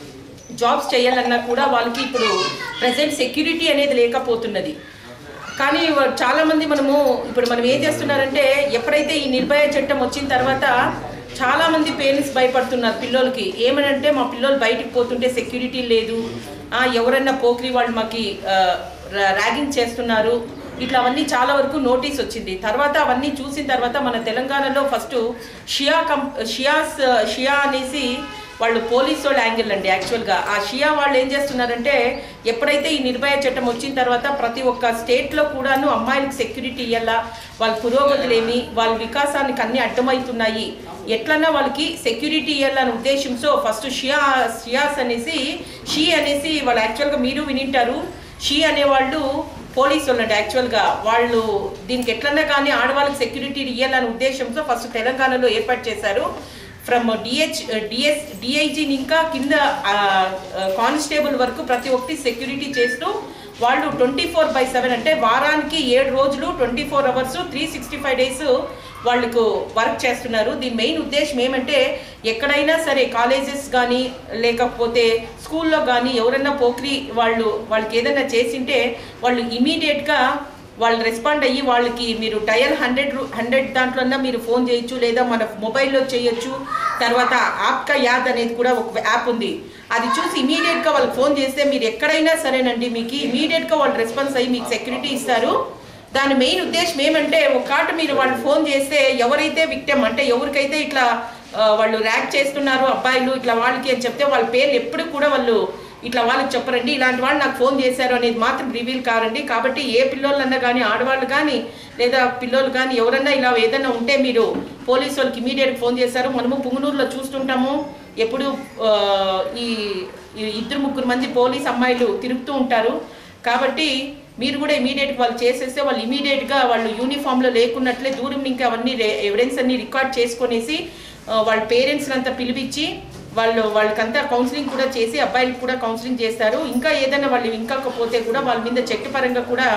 జాబ్స్ చేయాలన్నా కూడా వాళ్ళకి ఇప్పుడు ప్రజెంట్ సెక్యూరిటీ అనేది లేకపోతున్నది కానీ వ- చాలా మంది మనము ఇప్పుడు మనం ఏం చేస్తున్నారంటే ఎప్పుడైతే ఈ నిర్భయ చట్టం వచ్చిన తర్వాత చాలా మంది పేరెంట్స్ భయపడుతున్నారు పిల్లలకి ఏమనంటే మా పిల్లలు బయటికి పోతుంటే సెక్యూరిటీ లేదు ఆ, ఎవరన్నా పోక్రి వాళ్ళు మాకి ర్యాగింగ్ చేస్తున్నారు ఇట్లా అవన్నీ చాలా వరకు నోటీస్ వచ్చింది తర్వాత అవన్నీ చూసిన తర్వాత మన తెలంగాణలో ఫస్ట్ షియా కం షియాస్ షియా అనేసి వాళ్ళు పోలీస్ వాళ్ళ యాంగిల్ అండి యాక్చువల్గా ఆ షియా వాళ్ళు ఏం చేస్తున్నారంటే ఎప్పుడైతే ఈ నిర్భయ చట్టం వచ్చిన తర్వాత ప్రతి ఒక్క స్టేట్లో కూడాను అమ్మాయిలకు సెక్యూరిటీ ఇవ్వాలా వాళ్ళ పురోగతులేమి వాళ్ళ వికాసానికి అన్ని అడ్డమవుతున్నాయి ఎట్లన్నా వాళ్ళకి సెక్యూరిటీ ఇవ్వాలనే ఉద్దేశంతో ఫస్ట్ షియా షియాస్ అనేసి షీ అనేసి వాళ్ళు యాక్చువల్గా మీరు వినింటారు షీ అనేవాళ్ళు పోలీసు వాళ్ళు అండి యాక్చువల్గా వాళ్ళు దీనికి ఎట్లన్నా కానీ ఆడవాళ్ళకి సెక్యూరిటీ ఇవ్వాలనే ఉద్దేశంతో ఫస్ట్ తెలంగాణలో ఏర్పాటు చేశారు ఫ్రమ్ డిహెచ్ డిఎస్ డిఐజీ ఇంకా కింద కానిస్టేబుల్ వరకు ప్రతి ఒక్కటి సెక్యూరిటీ చేస్తూ వాళ్ళు ట్వంటీ ఫోర్ బై సెవెన్ అంటే వారానికి ఏడు రోజులు twenty four hours three sixty five days వాళ్ళకు వర్క్ చేస్తున్నారు దీని మెయిన్ ఉద్దేశం ఏమంటే ఎక్కడైనా సరే కాలేజెస్ కానీ లేకపోతే స్కూల్లో కానీ ఎవరైనా పోక్రి వాళ్ళు వాళ్ళకి ఏదైనా చేసింటే వాళ్ళు ఇమీడియట్గా వాళ్ళు రెస్పాండ్ అయ్యి వాళ్ళకి మీరు డయల్ హండ్రెడ్ హండ్రెడ్ దాంట్లో మీరు ఫోన్ చేయొచ్చు లేదా మన మొబైల్లో చేయొచ్చు తర్వాత ఆప్కా యాద్ అనేది కూడా ఒక యాప్ ఉంది అది చూసి ఇమీడియట్గా వాళ్ళకి ఫోన్ చేస్తే మీరు ఎక్కడైనా సరేనండి మీకు ఇమీడియట్గా వాళ్ళు రెస్పాన్స్ అయ్యి మీకు సెక్యూరిటీ ఇస్తారు దాని మెయిన్ ఉద్దేశం ఏమంటే ఒకటి మీరు వాళ్ళు ఫోన్ చేస్తే ఎవరైతే విక్టమ్ అంటే ఎవరికైతే ఇట్లా ఆ, వాళ్ళు ర్యాక్ చేస్తున్నారు అబ్బాయిలు ఇట్లా వాళ్ళకి అని చెప్తే వాళ్ళ పేర్లు ఎప్పుడు కూడా వాళ్ళు ఇట్లా వాళ్ళకి చెప్పరండి ఇలాంటి వాళ్ళు నాకు ఫోన్ చేశారు అనేది మాత్రం రివీల్ కారండి కాబట్టి ఏ పిల్లోళ్ళన్నా కానీ ఆడవాళ్ళు కానీ లేదా పిల్లోళ్ళు కానీ ఎవరన్నా ఇలా ఏదైనా ఉంటే మీరు పోలీసు వాళ్ళకి ఇమీడియట్ ఫోన్ చేశారు మనము పుంగనూరులో చూస్తుంటాము ఎప్పుడు ఆ, ఈ ఈ ఇద్దరు ముగ్గురు మంది పోలీస్ అమ్మాయిలు తిరుగుతూ ఉంటారు కాబట్టి మీరు కూడా ఇమీడియట్ వాళ్ళు చేసేస్తే వాళ్ళు ఇమీడియట్గా వాళ్ళు యూనిఫామ్లో లేకున్నట్లే దూరం ఇంకా అవన్నీ ఎవిడెన్స్ అన్ని రికార్డ్ చేసుకొనేసి ఆ, వాళ్ళ పేరెంట్స్ అంతా పిలిపించి వాళ్ళు వాళ్ళకంతా కౌన్సిలింగ్ కూడా చేసి అబ్బాయిలకు కూడా కౌన్సిలింగ్ చేస్తారు ఇంకా ఏదైనా వాళ్ళు ఇంకాకపోతే కూడా వాళ్ళ మీద చట్టపరంగా కూడా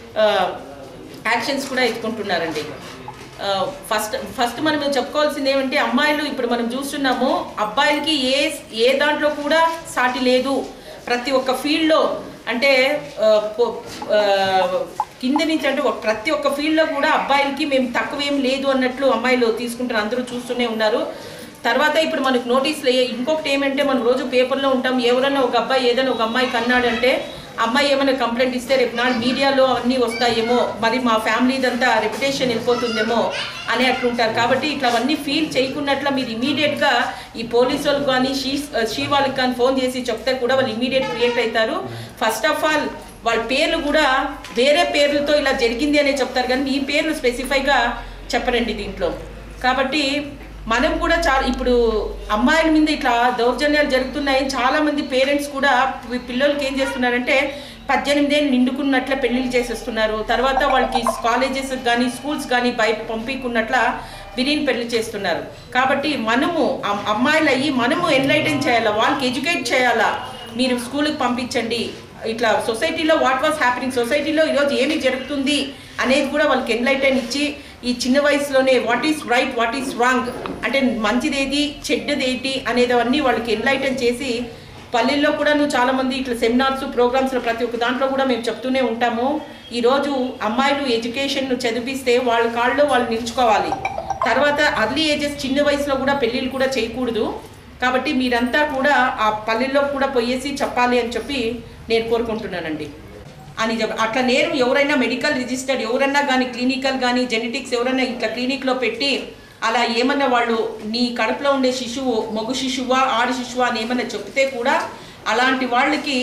యాక్షన్స్ కూడా ఎత్తుకుంటున్నారండి ఫస్ట్ ఫస్ట్ మనం చెప్పుకోవాల్సింది ఏమంటే అమ్మాయిలు ఇప్పుడు మనం చూస్తున్నాము అబ్బాయిలకి ఏ ఏ దాంట్లో కూడా సాటి లేదు ప్రతి ఒక్క ఫీల్డ్లో అంటే ఆ, పో- ఆ, కింద నుంచి అంటే ఒక- ప్రతి ఒక్క ఫీల్డ్లో కూడా అబ్బాయిలకి మేము తక్కువేం లేదు అన్నట్లు అమ్మాయిలు తీసుకుంటారు అందరూ చూస్తూనే ఉన్నారు తర్వాత ఇప్పుడు మనకు నోటీసులు అయ్యాయి ఇంకొకటి ఏమంటే మనం రోజు పేపర్లో ఉంటాం ఎవరైనా ఒక అబ్బాయి ఏదైనా ఒక అమ్మాయి కన్నాడంటే అమ్మాయి ఏమైనా కంప్లైంట్ ఇస్తే రేపు నాడు మీడియాలో అన్నీ వస్తాయేమో మరి మా ఫ్యామిలీదంతా రెప్యుటేషన్ వెళ్ళిపోతుందేమో అని అట్లుంటారు కాబట్టి ఇట్లా అవన్నీ ఫీల్ చేయకున్నట్ల మీరు ఇమీడియట్గా ఈ పోలీసు వాళ్ళకి కానీ షీ షీ వాళ్ళకి కానీ ఫోన్ చేసి చెప్తే కూడా వాళ్ళు ఇమీడియట్ క్రియేట్ అవుతారు ఫస్ట్ ఆఫ్ ఆల్ వాళ్ళ పేర్లు కూడా వేరే పేర్లతో ఇలా జరిగింది అనే చెప్తారు కానీ ఈ పేర్లు స్పెసిఫైగా చెప్పరండి దీంట్లో కాబట్టి మనం కూడా చాలా ఇప్పుడు అమ్మాయిల మీద ఇట్లా దౌర్జన్యాలు జరుగుతున్నాయి చాలా మంది పేరెంట్స్ కూడా పి- పిల్లలకి ఏం చేస్తున్నారంటే పద్దెనిమిది ఏళ్ళు నిండుకున్నట్ల పెళ్లిళ్ళు చేసేస్తున్నారు తర్వాత వాళ్ళకి కాలేజెస్ కానీ స్కూల్స్ కానీ బయట పంపించుకున్నట్ల బిర్యానీ పెళ్లి చేస్తున్నారు కాబట్టి మనము అమ్- అమ్మాయిలు అయ్యి మనము ఎన్లైటన్ చేయాలా వాళ్ళకి ఎడ్యుకేట్ చేయాలా మీరు స్కూల్కి పంపించండి ఇట్లా సొసైటీలో వాట్ వాస్ హ్యాపెనింగ్ సొసైటీలో ఈరోజు ఏమి జరుగుతుంది అనేది కూడా వాళ్ళకి ఎన్లైటన్ ఇచ్చి ఈ చిన్న వయసులోనే what is right what is wrong అంటే మంచిదేది చెడ్డదేంటి అనేది అవన్నీ వాళ్ళకి ఎన్లైటన్ చేసి పల్లెల్లో కూడా నువ్వు చాలా మంది ఇట్లా సెమినార్స్ ప్రోగ్రామ్స్ ప్రతి ఒక్క దాంట్లో కూడా మేము చెప్తూనే ఉంటాము ఈరోజు అమ్మాయిలు ఎడ్యుకేషన్ చదివిస్తే వాళ్ళ కాళ్ళలో వాళ్ళు నిల్చుకోవాలి తర్వాత అర్లీ ఏజెస్ చిన్న వయసులో కూడా పెళ్ళిళ్ళు కూడా చేయకూడదు కాబట్టి మీరంతా కూడా ఆ పల్లెల్లో కూడా పోయేసి చెప్పాలి అని చెప్పి నేను కోరుకుంటున్నానండి అని చెప్ప అట్లా నేను ఎవరైనా మెడికల్ రిజిస్టర్డ్ ఎవరైనా కానీ క్లినికల్ కానీ జెనెటిక్స్ ఎవరైనా ఇట్లా క్లినిక్లో పెట్టి అలా ఏమన్నా వాళ్ళు నీ కడుపులో ఉండే శిశువు మగ శిశువా ఆడ శిశువా అని ఏమన్నా చెప్తే కూడా అలాంటి వాళ్ళకి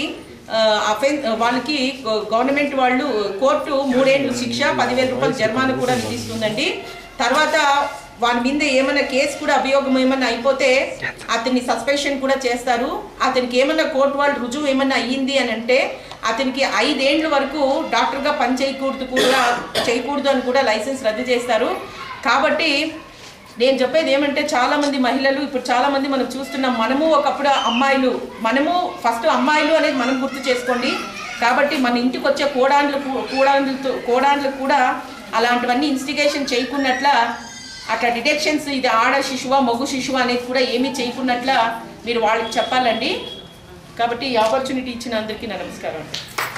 అఫెన్ వాళ్ళకి గవర్నమెంట్ వాళ్ళు కోర్టు మూడేళ్ళు శిక్ష పదివేల రూపాయలు జరిమానా కూడా విధిస్తుందండి తర్వాత వాని మీద ఏమైనా కేసు కూడా అభియోగం ఏమైనా అయిపోతే అతన్ని సస్పెన్షన్ కూడా చేస్తారు అతనికి ఏమైనా కోర్టు వాళ్ళు రుజువు ఏమైనా అయ్యింది అని అంటే అతనికి ఐదేండ్ల వరకు డాక్టర్గా పని చేయకూడదు కూడా చేయకూడదు అని కూడా లైసెన్స్ రద్దు చేస్తారు కాబట్టి నేను చెప్పేది ఏమంటే చాలా మంది మహిళలు ఇప్పుడు చాలా మంది మనం చూస్తున్నాం మనము ఒకప్పుడు అమ్మాయిలు మనము ఫస్ట్ అమ్మాయిలు అనేది మనం గుర్తు చేసుకోండి కాబట్టి మన ఇంటికి వచ్చే కోడాండ్లు కోడాండ్లతో కోడాండ్లకు కూడా అలాంటివన్నీ ఇన్స్టిగేషన్ చేయకున్నట్ల అట్లా డిటెక్షన్స్ ఇది ఆడ శిశువా మగు శిశువా అనేది కూడా ఏమీ చేయకున్నట్ల మీరు వాళ్ళకి చెప్పాలండి కాబట్టి ఈ ఆపర్చునిటీ ఇచ్చిన అందరికీ నా నమస్కారం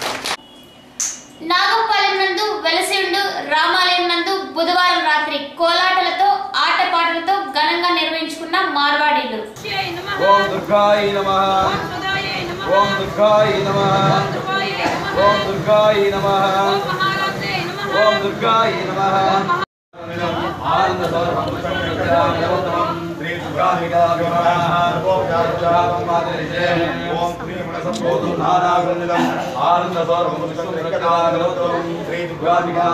నాగంపాలెం నందు వెలసి ఉండు రామాలయం నందు బుధవారం రాత్రి కోలాటలతో ఆటపాటలతో ఘనంగా నిర్వహించుకున్న మార్వాడీలు ఓం దుర్గాయ నమ ఓం దుర్గాయ నమ ఓం దుర్గాయ నమ ఓం దుర్గాయ నమ ఆనంద సౌరభం పుష్పం శ్రీ దుర్గామికా ఓం సంబోధు నానాగృణిలం ఆనంద సౌరభం పుష్పం శ్రీ దుర్గామికా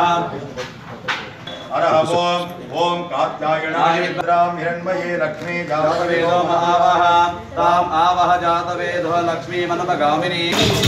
हरः ओम् ॐ कात्यायणाय विद्रां हिरण्मये लक्ष्मी जातवेदो महावः ताम् आवह जातवेदो लक्ष्मीमनमगामिनी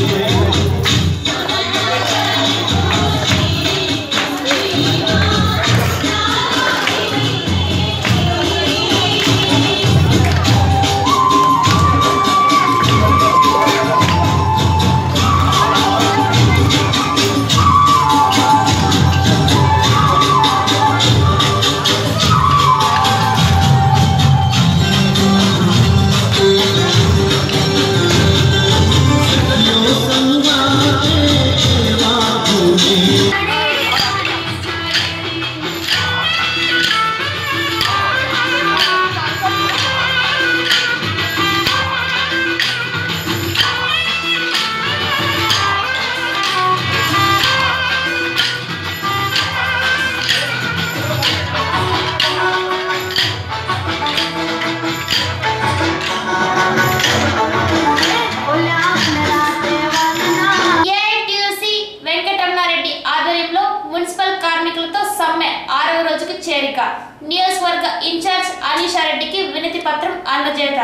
ఏఐటియుసి వెంకటరమణారెడ్డి ఆధ్వర్యంలో మున్సిపల్ కార్మికులతో సమ్మె ఆరవ రోజుకు చేరిక నియోజకవర్గ ఇన్ఛార్జ్ అనీషారెడ్డికి వినతి పత్రం అందజేత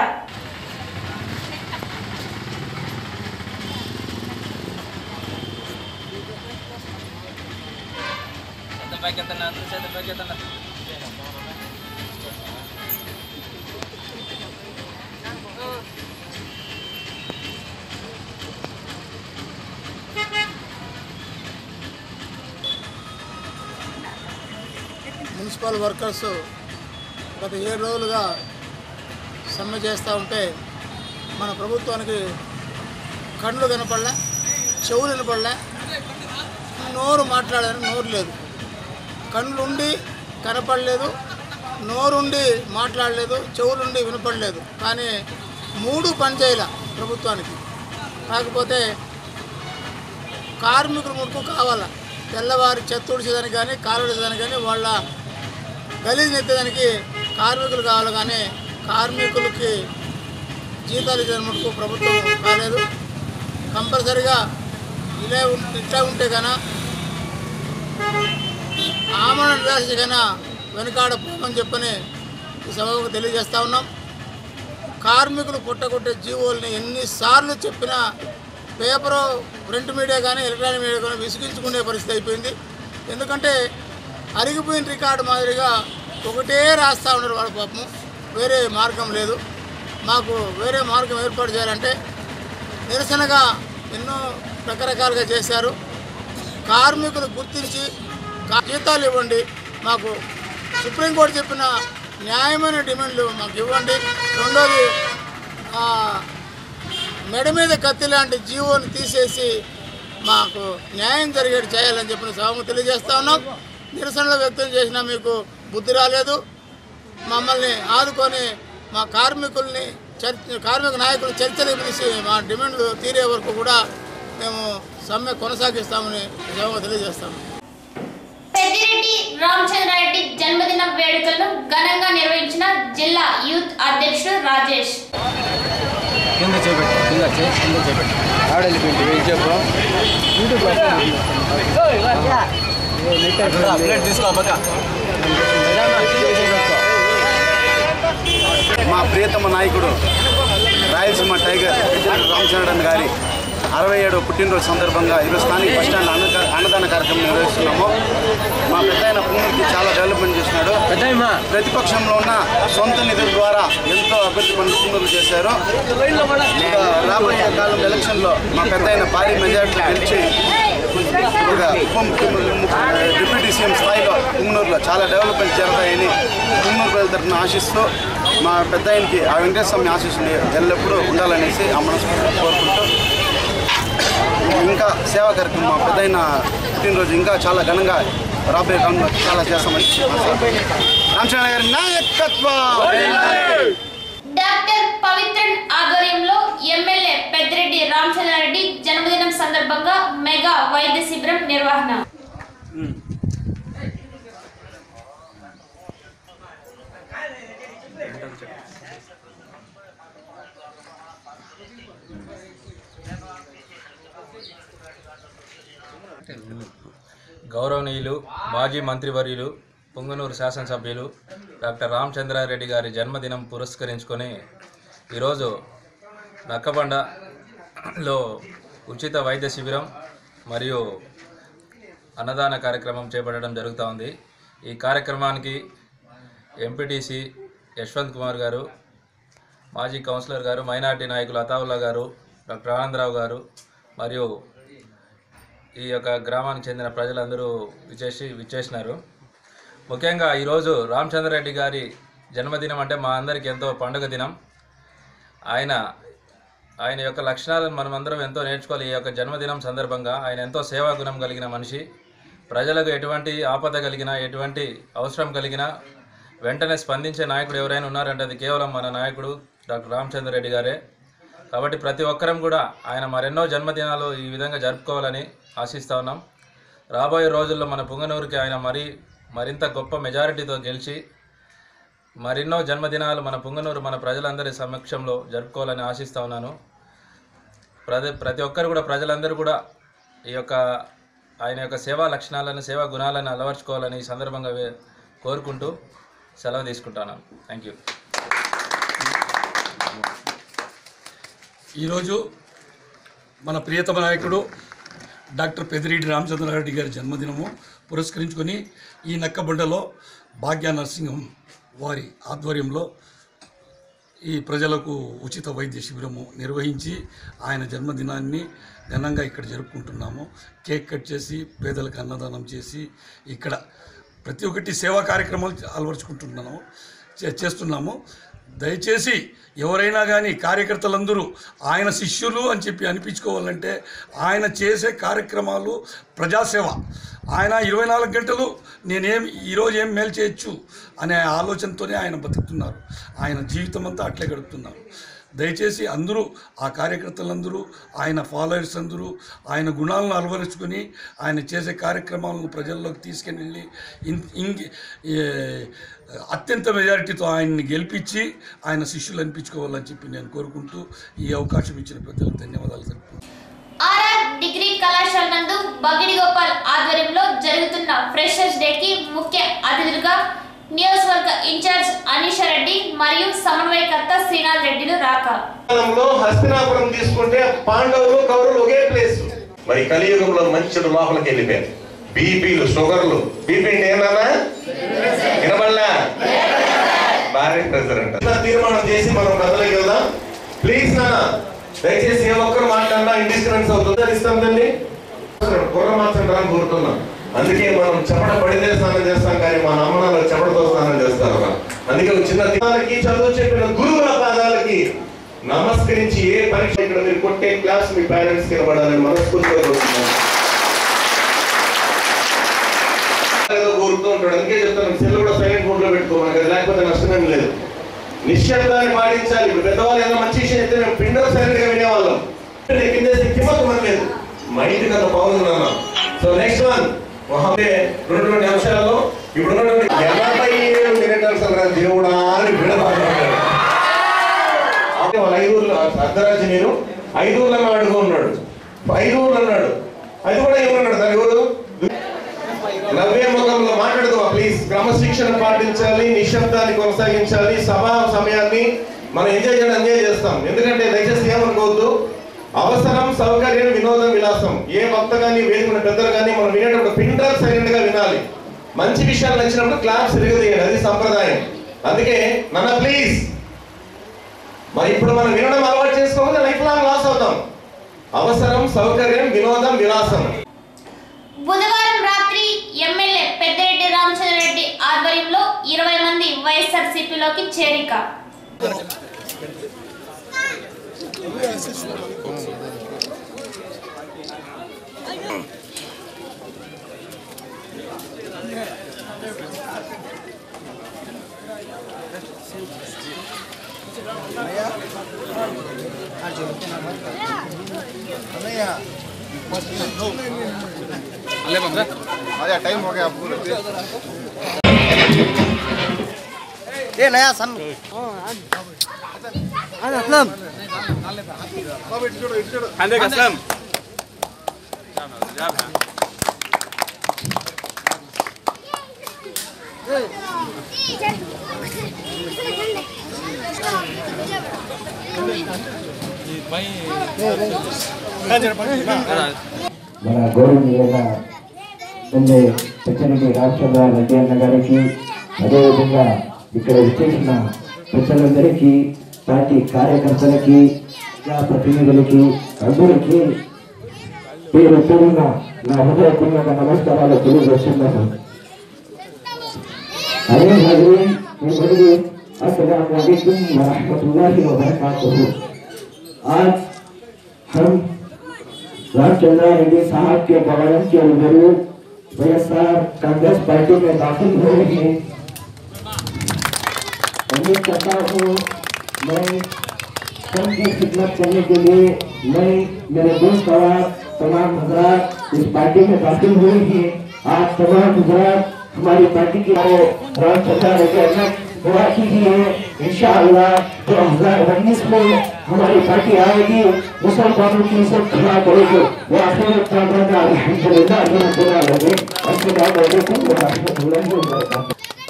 మున్సిపల్ వర్కర్స్ గత ఏడు రోజులుగా సమ్మె చేస్తూ ఉంటే మన ప్రభుత్వానికి కళ్ళు కనపడలే చెవులు వినపడలే నోరు మాట్లాడడానికి నోరు లేదు కళ్ళుండి కనపడలేదు నోరుండి మాట్లాడలేదు చెవులుండి వినపడలేదు కానీ మూడు పనిచేయాల ప్రభుత్వానికి కాకపోతే కార్మికులు ముట్టుకు కావాలా తెల్లవారి చెత్త ఉడిచేదానికి కానీ కాలుడిచేదానికి కానీ వాళ్ళ గలీజ్ నెత్తేదానికి కార్మికులు కావాలి కానీ కార్మికులకి జీతాలు ఇచ్చేదాని మటుకు ప్రభుత్వం కాలేదు కంపల్సరిగా ఇలా ఉం- ఇట్లా ఉంటే కన్నా ఆమరణ నిరాశ కన్నా వెనుకాడ పోమని చెప్పని ఈ సభకు తెలియజేస్తా ఉన్నాం కార్మికులు పుట్టగొట్టే జీవోల్ని ఎన్నిసార్లు చెప్పినా పేపరు ప్రింట్ మీడియా కానీ ఎలక్ట్రానిక్ మీడియా కానీ విసిగించుకునే పరిస్థితి అయిపోయింది ఎందుకంటే అరిగిపోయిన రికార్డు మాదిరిగా ఒకటే రాస్తా ఉన్నారు వాళ్ళ పాపం వేరే మార్గం లేదు మాకు వేరే మార్గం ఏర్పాటు చేయాలంటే నిరసనగా ఎన్నో రకరకాలుగా చేశారు కార్మికులు గుర్తించి కా- జీతాలు ఇవ్వండి మాకు సుప్రీంకోర్టు చెప్పిన న్యాయమైన డిమాండ్లు మాకు ఇవ్వండి రెండోది ఆ, మెడ మీద కత్తి లాంటి జీవోని తీసేసి మాకు న్యాయం జరిగేట్టు చేయాలని చెప్పిన సభము తెలియజేస్తా ఉన్నాం నిరసనలు వ్యక్తం చేసినా మీకు బుద్ధి రాలేదు మమ్మల్ని ఆదుకొని మా కార్మికుల్ని చర్చ కార్మిక నాయకులు చర్చలు పిలిచి మా డిమాండ్లు తీరే వరకు కూడా మేము సమ్మె కొనసాగిస్తామని ఈ సభకు తెలియజేస్తాము పెద్దిరెడ్డి రామచంద్రారెడ్డి జన్మదిన వేడుకలను ఘనంగా నిర్వహించిన జిల్లా యూత్ అధ్యక్షుడు రాజేష్ కింద చేపెట్టు కింద మా ప్రియతమ నాయకుడు రాయలసీమ టైగర్ రామచంద్రన్ గారి అరవై ఏడు పుట్టినరోజు సందర్భంగా ఈరోజు స్థానిక బస్ స్టాండ్ అన్న అన్నదాన కార్యక్రమం నిర్వహిస్తున్నాము మా పెద్ద ఆయన పుణ్యకి చాలా డెవలప్మెంట్ చేసినాడు ప్రతిపక్షంలో ఉన్న సొంత నిధుల ద్వారా ఎంతో అభివృద్ధి పనులు పుంగులు చేశారు ఇంకా రాబోయే కాలం ఎలక్షన్లో మా పెద్ద ఆయన భారీ మెజార్టీ గెలిచి ఒక ఉప ముఖ్యమంత్రి డిప్యూటీ సీఎం స్థాయిలో పుంగనూరులో చాలా డెవలప్మెంట్ జరుగుతాయని పుంగనూరు ప్రజల తరఫున ఆశిస్తూ మా పెద్ద ఆయనకి ఆ వెంకటేశ్వర స్వామి ఆశీస్సులు ఎల్లప్పుడూ ఉండాలనేసి ఆ మనస్ఫూర్తిగా కోరుకుంటూ ఇంకా సేవా కార్యక్రమం మా పెద్ద ఆయన పుట్టినరోజు ఇంకా చాలా ఘనంగా రాబోయే కాలంలో చాలా చేస్తామని రామచంద్ర గారి నాయకత్వం డాక్టర్ పవిత్రన్ ఆధ్వర్యంలో ఎమ్మెల్యే పెద్దిరెడ్డి రామచంద్రారెడ్డి జన్మదినం సందర్భంగా మెగా వైద్య శిబిరం నిర్వహణ గౌరవనీయులు మాజీ మంత్రివర్యులు పుంగనూరు శాసనసభ్యులు డాక్టర్ రామచంద్రారెడ్డి గారి జన్మదినం పురస్కరించుకొని ఈరోజు నక్కబండలో ఉచిత వైద్య శిబిరం మరియు అన్నదాన కార్యక్రమం చేపట్టడం జరుగుతూ ఉంది ఈ కార్యక్రమానికి ఎంపీటీసీ యశ్వంత్ కుమార్ గారు మాజీ కౌన్సిలర్ గారు మైనార్టీ నాయకులు అతావుల్లా గారు డాక్టర్ ఆనందరావు గారు మరియు ఈ యొక్క గ్రామానికి చెందిన ప్రజలందరూ విచ్చేసి విచ్చేసినారు ముఖ్యంగా ఈరోజు రామచంద్రరెడ్డి గారి జన్మదినం అంటే మా అందరికీ ఎంతో పండుగ దినం ఆయన ఆయన యొక్క లక్షణాలను మనమందరం ఎంతో నేర్చుకోవాలి ఈ యొక్క జన్మదినం సందర్భంగా ఆయన ఎంతో సేవా గుణం కలిగిన మనిషి ప్రజలకు ఎటువంటి ఆపద కలిగినా ఎటువంటి అవసరం కలిగినా వెంటనే స్పందించే నాయకుడు ఎవరైనా ఉన్నారంటే అది కేవలం మన నాయకుడు డాక్టర్ రామచంద్రరెడ్డి గారే కాబట్టి ప్రతి ఒక్కరం కూడా ఆయన మరెన్నో జన్మదినాలు ఈ విధంగా జరుపుకోవాలని ఆశిస్తా ఉన్నాం రాబోయే రోజుల్లో మన పుంగనూరుకి ఆయన మరీ మరింత గొప్ప మెజారిటీతో గెలిచి మరెన్నో జన్మదినాలు మన పుంగనూరు మన ప్రజలందరి సమక్షంలో జరుపుకోవాలని ఆశిస్తా ఉన్నాను ప్రతి ప్రతి ఒక్కరు కూడా ప్రజలందరూ కూడా ఈ యొక్క ఆయన యొక్క సేవా లక్షణాలను సేవా గుణాలను అలవర్చుకోవాలని ఈ సందర్భంగా వే- కోరుకుంటూ సెలవు తీసుకుంటాను థ్యాంక్ యూ ఈరోజు మన ప్రియతమ నాయకుడు డాక్టర్ పెదిరెడ్డి రామచంద్రారెడ్డి గారి జన్మదినము పురస్కరించుకొని ఈ నక్కబండలో భాగ్య నరసింహం వారి ఆధ్వర్యంలో ఈ ప్రజలకు ఉచిత వైద్య శిబిరము నిర్వహించి ఆయన జన్మదినాన్ని ఘనంగా ఇక్కడ జరుపుకుంటున్నాము కేక్ కట్ చేసి పేదలకు అన్నదానం చేసి ఇక్కడ ప్రతి ఒక్కటి సేవా కార్యక్రమాలు అలవరుచుకుంటున్నాము చే- చేస్తున్నాము దయచేసి ఎవరైనా కానీ కార్యకర్తలందరూ ఆయన శిష్యులు అని చెప్పి అనిపించుకోవాలంటే ఆయన చేసే కార్యక్రమాలు ప్రజాసేవ ఆయన ఇరవై నాలుగు గంటలు నేనేం ఈరోజు ఏం మేలు చేయొచ్చు అనే ఆలోచనతోనే ఆయన బతుకుతున్నారు ఆయన జీవితం అంతా అట్లే గడుపుతున్నారు దయచేసి అందరూ ఆ కార్యకర్తలందరూ ఆయన ఫాలోయర్స్ అందరూ ఆయన గుణాలను అలవరుచుకొని ఆయన చేసే కార్యక్రమాలను ప్రజల్లోకి తీసుకెళ్ళి ఇన్ ఇంక్ ఏ, అత్యంత మెజారిటీతో ఆయన్ని గెలిపించి ఆయన శిష్యులు అనిపించుకోవాలని చెప్పి నేను కోరుకుంటూ ఈ అవకాశం ఇచ్చిన పెద్దలకు ధన్యవాదాలు తెలుపుతున్నాను ఆర్ఆర్ డిగ్రీ కళాశాల నందు బగిడి గోపాల్ ఆధ్వర్యంలో జరుగుతున్న ఫ్రెషర్స్ డే కి ముఖ్య అతిథులుగా నియోజకవర్గ ఇన్ఛార్జ్ అనీషా రెడ్డి మరియు సమన్వయకర్త శ్రీనాథ్ రెడ్డిలు రాక కాలంలో హస్తినాపురం తీసుకుంటే పాండవులు కౌరవులు ఒకే ప్లేస్ మరి కలియుగంలో మంచి లోపలికి వెళ్ళిపోయారు బీపీలు షుగర్లు బీపీ అంటే ఏమన్నా వినబడలా భారీ ప్రెజర్ అంట చిన్న తీర్మానం చేసి మనం కథలోకి వెళ్దాం ప్లీజ్ నాన్న దయచేసి ఏ ఒక్కరు మాట్లాడినా ఇండిస్టర్బెన్స్ అవుతుంది ఇస్తాం తండ్రి కుర్ర మాత్రం రాని కోరుతున్నాం అందుకే మనం చెమట పడితే స్నానం చేస్తాం కానీ మా నమ్మనాలు చెమటతో స్నానం చేస్తారు అలా. అందుకే ఒక చిన్న దినాలకి చదువు చెప్పిన గురువుల పాదాలకి నమస్కరించి ఏ పరీక్ష ఇక్కడ మీరు కొట్టే క్లాస్ మీ పేరెంట్స్ కనబడాలని మనస్ఫూర్తిగా కోరుతున్నాను ఏదో కోరుతూ ఉంటాడు అందుకే చెప్తాను సెల్ కూడా సైలెంట్ మోడ్ లో పెట్టుకో మనకి అది లేకపోతే నష్టమేం లేదు నిశ్శబ్దాన్ని పాటించాలి ఇప్పుడు పెద్దవాళ్ళు ఏదో మంచి విషయం చెప్తే మేము పిండో సైలెంట్ గా వినేవాళ్ళం కింద కిమ్మత్తు మన లేదు మైండ్ కన్నా బాగుంది సో నెక్స్ట్ వన్ మొహమ్మే రెండు రెండు నిమిషాల్లో ఇప్పుడు ఉన్నటువంటి ఎనభై ఏడు మినిట్స్ అన్నారు దేవుడా అని విడబాడు వాళ్ళ ఐదుగురు అర్ధరాజు నేను ఐదు ఊర్లు అన్న వాడుకో ఉన్నాడు ఐదు ఊర్లు అన్నాడు అది కూడా ఏమన్నాడు దాని ఎవరు నవ్వే ముఖంలో మాట్లాడదు ప్లీజ్ క్రమశిక్షణ పాటించాలి నిశ్శబ్దాన్ని కొనసాగించాలి సభా సమయాన్ని మనం ఎంజాయ్ చేయడం ఎంజాయ్ చేస్తాం ఎందుకంటే దయచేసి ఏమనుకోవద్దు అవసరం సౌకర్యం వినోదం విలాసం ఏ భక్త కానీ వేదికన పెద్దలు కానీ మనం వినేటప్పుడు పిన్ డ్రాప్ సైలెంట్ గా వినాలి మంచి విషయాలు నచ్చినప్పుడు క్లాప్స్ తిరగదీయండి అది సంప్రదాయం అందుకే నన్న ప్లీజ్ మరి ఇప్పుడు మనం వినడం అలవాటు చేసుకోకపోతే లైఫ్ లాంగ్ లాస్ అవుతాం అవసరం సౌకర్యం వినోదం విలాసం బుధవారం రాత్రి ఎమ్మెల్యే పెద్దిరెడ్డి రామచంద్రరెడ్డి ఆధ్వర్యంలో ఇరవై మంది వైఎస్ఆర్సీపీలోకి చేరిక आजा टाइम हो गया आपको ये नया सन असलम عندك اسلام మన గౌరవనీయులైన ఎమ్మెల్యే పెచ్చరెడ్డి రామచంద్ర రెడ్డి అన్న గారికి అదేవిధంగా ఇక్కడ విచ్చేసిన పెద్దలందరికీ పార్టీ కార్యకర్తలకి ప్రతినిధులకి అందరికీ పేరు పేరున నా హృదయపూర్వక నమస్కారాలు తెలియజేస్తున్నాను अरे हजरीन हजरीन अस्सलाम वालेकुम व रहमतुल्लाहि व बरकातुहू आज हम रामचंद्र रेड्डी साहब के बगलम के रूबरू वैएसआर कांग्रेस पार्टी में दाखिल हुए हैं उम्मीद करता हूँ मैं कम की खिदमत करने के लिए मैं मेरे दोस्त और तमाम हजरात इस पार्टी में दाखिल हुए हैं आप तमाम हजरात हमारी पार्टी के रामचंद्र रेड्डी अध्यक्ष दुआ कीजिए इंशाअल्लाह दो हजार उन्नीस में हमारी पार्टी आएगी मुसलमानों की सब खड़ा करेगी वो आखिर कामराना अल्हम्दुलिल्लाह रब्बिल आलमीन अस्सलाम वालेकुम व रहमतुल्लाहि व बरकातुहू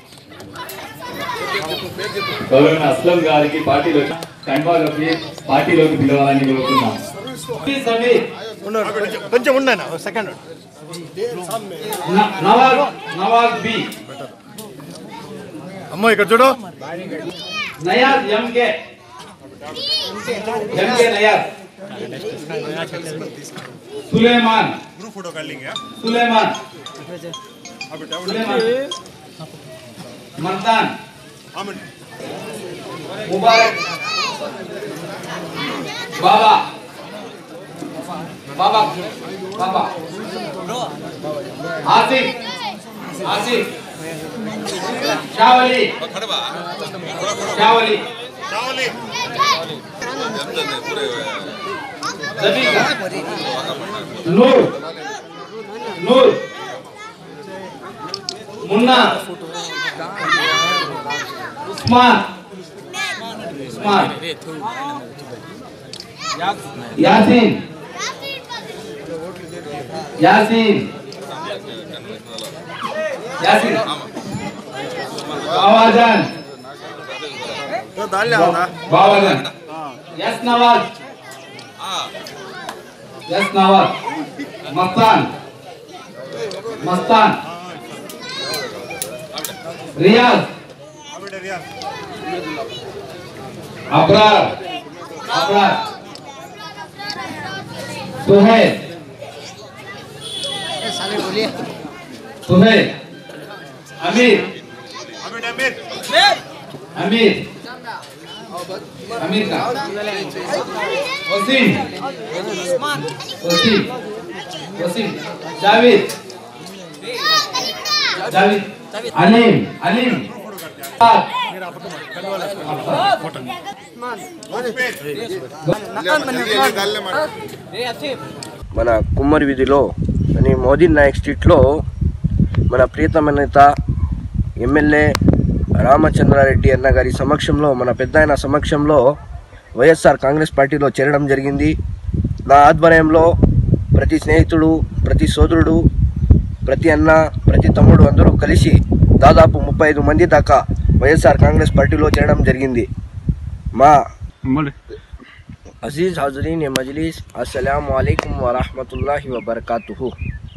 గౌరవ అస్లం గారికి పార్టీలోకి కండువాలోకి పార్టీలోకి పిలవాలని కోరుతున్నాం కొంచెం ఉండనా సెకండ్ నవాజ్ నవాజ్ బి అమ్మో ఇక్కడ చూడు నయాజ్ ఎంకే ఎంకే నయాజ్ సులేమాన్ సులేమాన్ సులేమాన్ మర్దాన్ ముబారక్ బాబా బాబా బాబా ఆసిఫ్ ఆసిఫ్ షావలి షావలి జబీకా నూర్ నూర్ మున్నా ఉస్మాన్ ఉస్మాన్ యాసీన్ యాసీన్ యాసీన్ బావాజాన్ బావాజాన్ యస్ నవాజ్ యస్ నవాజ్ మస్తాన్ మస్తాన్ రియాజ్ అబ్రార్ అబ్రార్ सुहेल साले बोलिए सुहेल अमीर अमीर अमीर का वसीम वसीम वसीम जावेद जावेद अलीम अलीम మన కుమ్మరి వీధిలో అని మోదీ నాయక్ స్ట్రీట్లో మన ప్రియతమ నేత ఎమ్మెల్యే రామచంద్రారెడ్డి అన్న గారి సమక్షంలో మన పెద్ద సమక్షంలో వైఎస్ఆర్ కాంగ్రెస్ పార్టీలో చేరడం జరిగింది నా ఆధ్వర్యంలో ప్రతి స్నేహితుడు ప్రతి సోదరుడు ప్రతి అన్న ప్రతి తమ్ముడు అందరూ కలిసి దాదాపు ముప్పై ఐదు మంది దాకా వైఎస్ఆర్ కాంగ్రెస్ పార్టీలో చేరడం జరిగింది మా अजीज़ हाजरीन मजलिस अस्सलाम वालेकुम वरहमतुल्लाहि वबरकातुहू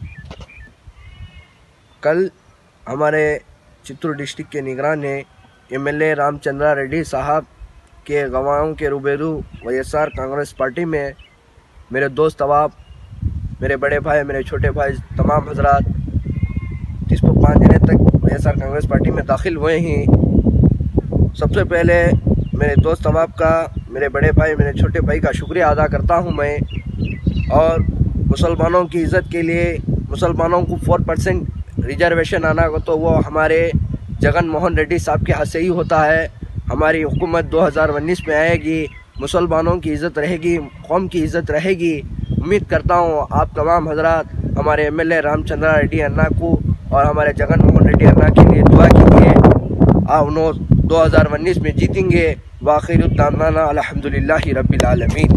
कल हमारे चित्तूर डिस्ट्रिक्ट के निगरान ने एमएलए रामचंद्रा रेड्डी साहब के गवाहों के रूबेरू वाईएसआर कांग्रेस पार्टी में मेरे दोस्त अवाब मेरे बड़े भाई मेरे छोटे भाई तमाम हजरात जिसको पाँच जने तक वाईएसआर कांग्रेस पार्टी में दाखिल हुए हैं सबसे पहले मेरे दोस्त अहबाब का मेरे बड़े भाई मेरे छोटे भाई का शुक्रिया अदा करता हूँ मैं और मुसलमानों की इज़्ज़त के लिए मुसलमानों को फोर परसेंट रिजर्वेशन आना हो तो वो हमारे जगन मोहन रेड्डी साहब के हाथ से ही होता है हमारी हुकूमत 2019 में आएगी मुसलमानों की इज़्ज़त रहेगी कौम की इज़्ज़त रहेगी उम्मीद करता हूँ आप तमाम हजरात हमारे M L A Ramachandra Reddy anna को और हमारे जगन मोहन रेड्डी अन्ना के लिए दुआ कीजिए आ उन्होंने 2019 में जीतेंगे वाखिर दामना अलहमदिल्ला रब्बिल आलमीन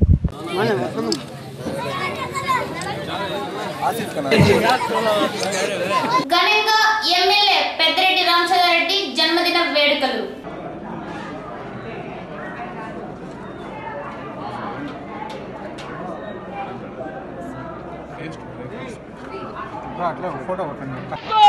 ఘనంగా ఎమ్మెల్యే పెద్దిరెడ్డి రామచంద్రారెడ్డి జన్మదిన వేడుకలు అట్లా ఫోటో కొట్టండి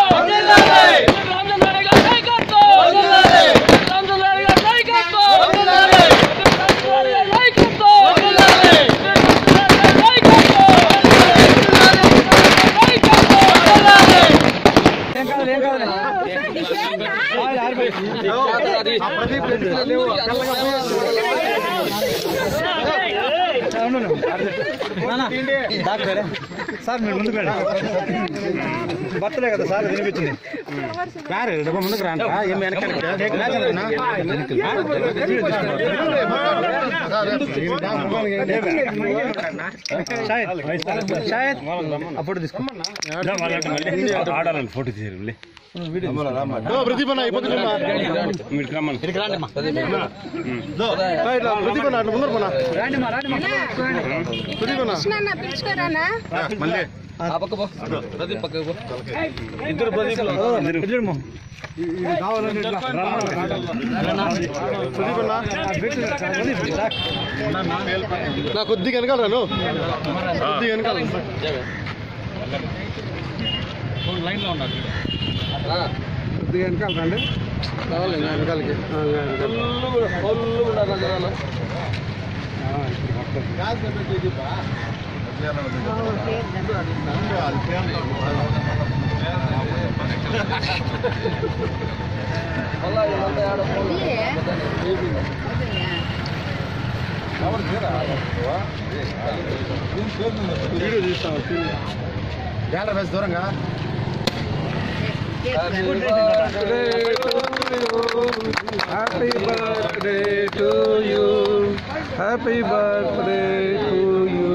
సార్ మీరు ముందుకు రండి బర్త్డే కదా సార్ వినిపించింది రారు డబ్బా ముందుకు రాండి ఏం వెనక షాయద్ అప్పుడు తీసుకోమన్నా ఆడాలని ఫోటో తీయాలి ప్రదీపన్న అయిపోతుందమ్మా మీరు రమ్మని ప్రదీపన్న అట్లా ముందర పోనా ప్రదీపన్న మళ్ళీ ఇద్దరు ప్రదీప్లు ఇద్దరు ఇది కావాలంటే ఇట్లా. ప్రదీపన్న నా కొద్దిగా వెనకాల రాను కొద్దిగా వెనకాల లైన్లో ఉన్నారు కొద్దిగా వెనకాల రండి కావాలి ఇంకా వెనకాలకి ఆ, ఇంకా వెనకాల. వీడియో తీస్తాను జాగ్రత్త వేసి దూరంగా happy birthday to you happy birthday to you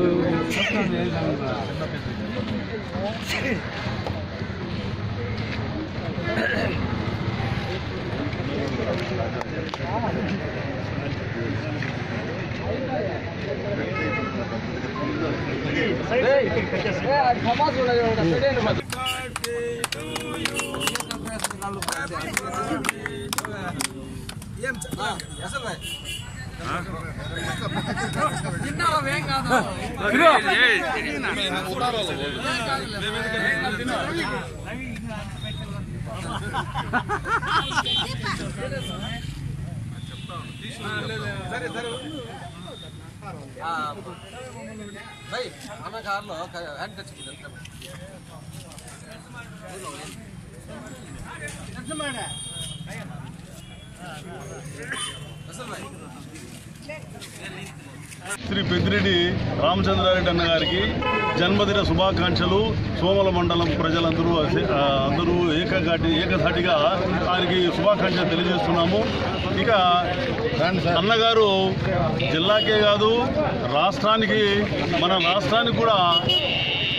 Shri Peddireddy Ramachandrareddy anna గారికి జన్మదిన శుభాకాంక్షలు సోమల మండలం ప్రజలందరూ అసే- ఆ, అందరూ ఏకఘాటి ఏకధాటిగా ఆయనకి శుభాకాంక్షలు తెలియజేస్తున్నాము ఇక అన్నగారు జిల్లాకే కాదు రాష్ట్రానికి మన రాష్ట్రానికి కూడా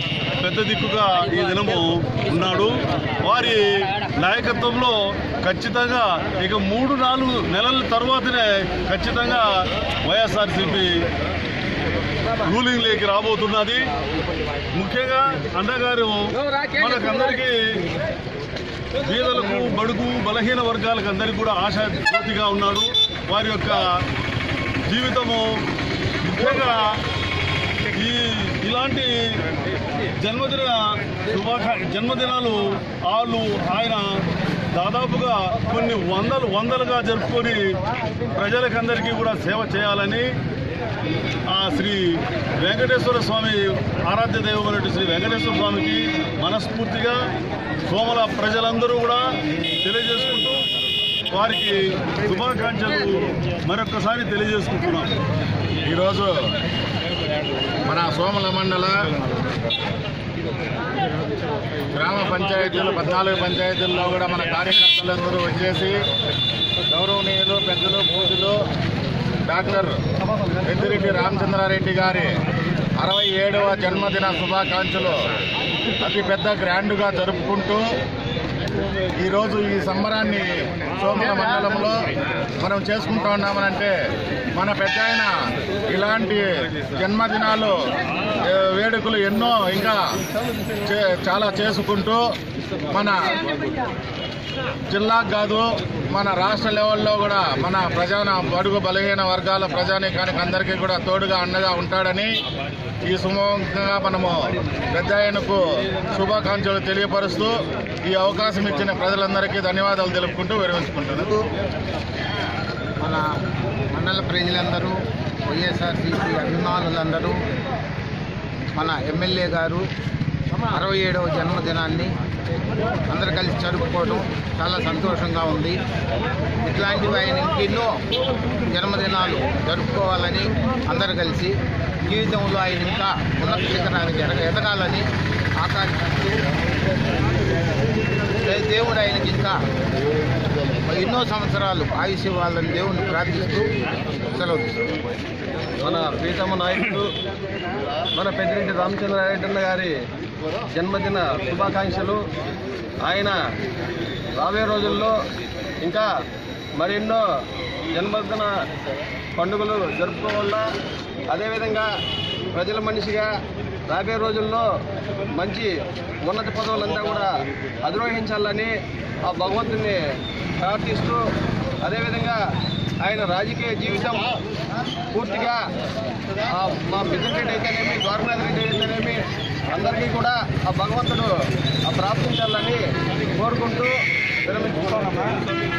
పెద్ద దిక్కుగా ఈ దినము ఉన్నాడు వారి నాయకత్వంలో ఖచ్చితంగా ఇక మూడు నాలుగు నెలల తర్వాతనే ఖచ్చితంగా వైఎస్ఆర్సీపీ రూలింగ్ లేకి రాబోతున్నది ముఖ్యంగా అన్నగారు మనకందరికీ పేదలకు బడుగు బలహీన వర్గాలకు అందరికీ కూడా ఆశా జ్యోతిగా ఉన్నాడు వారి యొక్క జీవితము ముఖ్యంగా ఈ ఇలాంటి జన్మదిన శుభాకా జన్మదినాలు వాళ్ళు ఆయన దాదాపుగా కొన్ని వందలు వందలుగా జరుపుకొని ప్రజలకందరికీ కూడా సేవ చేయాలని ఆ శ్రీ వెంకటేశ్వర స్వామి ఆరాధ్య దైవమైనటువంటి శ్రీ వెంకటేశ్వర స్వామికి మనస్ఫూర్తిగా సోమల ప్రజలందరూ కూడా తెలియజేసుకుంటూ వారికి శుభాకాంక్షలు మరొకసారి తెలియజేసుకుంటున్నాం ఈరోజు మన సోమల మండల గ్రామ పంచాయతీలు పద్నాలుగు పంచాయతీల్లో కూడా మన కార్యకర్తలందరూ వచ్చేసి గౌరవనీయులు పెద్దలు పూజలు డాక్టర్ పెద్దిరెడ్డి రామచంద్రారెడ్డి గారి అరవై ఏడవ జన్మదిన శుభాకాంక్షలు అతి పెద్ద గ్రాండ్గా జరుపుకుంటూ ఈరోజు ఈ సంబరాన్ని సోమల మండలంలో మనం చేసుకుంటా ఉన్నామనంటే మన పెద్ద ఆయన ఇలాంటి జన్మదినాలు ఏ, వేడుకలు ఎన్నో ఇంకా చే- చాలా చేసుకుంటూ మన జిల్లాకు కాదు మన రాష్ట్ర లెవెల్లో కూడా మన ప్రజాన బడుగు బలహీన వర్గాల ప్రజానీకానికి అందరికీ కూడా తోడుగా అండగా ఉంటాడని ఈ సుమోహంగా మనము పెద్ద ఆయనకు శుభాకాంక్షలు తెలియపరుస్తూ ఈ అవకాశం ఇచ్చిన ప్రజలందరికీ ధన్యవాదాలు తెలుపుకుంటూ విరమించుకుంటున్నాను మన మండల ప్రజలందరూ వైఎస్ఆర్సీపీ అభిమానులందరూ మన ఎమ్మెల్యే గారు అరవై ఏడవ జన్మదినాన్ని అందరు కలిసి జరుపుకోవడం చాలా సంతోషంగా ఉంది ఇట్లాంటివి ఆయన ఇంకెన్నో జన్మదినాలు జరుపుకోవాలని అందరు కలిసి జీవితంలో ఆయన ఇంకా ఉన్నత శిఖరానికి ఎదగ ఎదగాలని ఆకాంక్షిస్తూ దే- దేవుడు ఆయనకి ఇంకా ఎన్నో సంవత్సరాలు ఆయుష్ ఇవ్వాలని దేవుణ్ణి ప్రార్థిస్తూ సెలవు తీసుకుంటాం. మన ప్రీతమ నాయకుడు మన పెద్దిరెడ్డి రామచంద్రారెడ్డి అన్న గారి జన్మదిన శుభాకాంక్షలు ఆయన రాబోయే రోజుల్లో ఇంకా మరెన్నో జన్మదిన పండుగలు జరుపుకోవాలా అదేవిధంగా ప్రజల మనిషిగా రాబోయే రోజుల్లో మంచి ఉన్నత పదవులంతా కూడా అధిరోహించాలని ఆ భగవంతుని ప్రార్థిస్తూ అదేవిధంగా ఆయన రాజకీయ జీవితం పూర్తిగా ఆ మా పెద్దిరెడ్డి అయితేనేమి గవర్నర్ రెడ్డి అయితేనేమి అందరికీ కూడా ఆ భగవంతుడు ఆ ప్రార్థించాలని కోరుకుంటూ విరమించుకోవాలమ్మా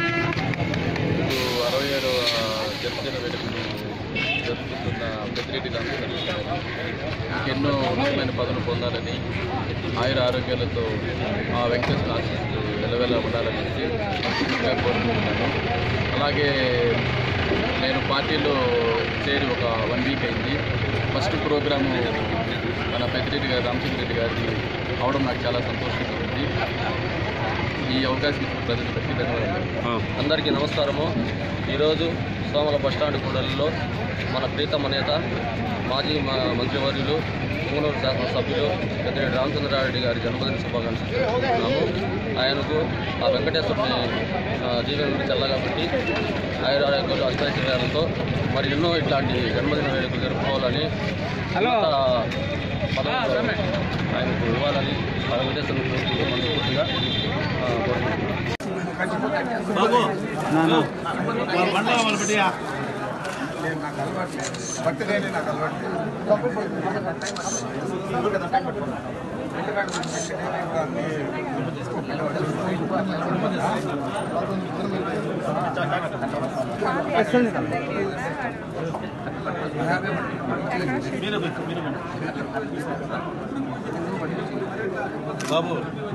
అరవై ఏడవ జన్మదిన వేడుకలు జరుపుకుంటున్న పెద్దిరెడ్డి రామచంద్ర ఇంకెన్నో ఉన్నతమైన పదవులు పొందాలని ఆయుర ఆరోగ్యాలతో ఆ వెంకటేశ్వర ఆశిస్తూ వెలవెల ఉండాలని ఇంకా కోరుకుంటున్నాను అలాగే నేను పార్టీలో చేరి ఒక వన్ వీక్ అయింది ఫస్ట్ ప్రోగ్రాము మన పెద్దిరెడ్డి గారు రామచంద్ర రెడ్డి గారిది అవడం నాకు చాలా సంతోషంగా ఉంది ఈ అవకాశం ఇచ్చిన ప్రజలకు ధన్యవాదాలు అందరికీ నమస్కారము ఈరోజు సోమల బస్టాండ్ కూడలిలో మన ప్రీతమ నేత మాజీ మా- మంత్రివర్యులు పూనూరు శాసనసభ్యులు పెద్దిరెడ్డి రామచంద్రారెడ్డి గారి జన్మదిన శుభాకాంక్షలు తెలుపుతున్నాము ఆయనకు ఆ వెంకటేశ్వరుని ఆ, జీవనం చల్లగా పెట్టి ఆయురారోగ్యాలు అష్టైశ్వర్యాలతో మరి ఎన్నో ఇట్లాంటి జన్మదిన వేడుకలు జరుపుకోవాలని ఉన్నత పదవులు ఆయనకు ఇవ్వాలని ఆ వెంకటేశ్వరుని మనస్ఫూర్తిగా ఆ, కోరుకుంటున్నాను బాబు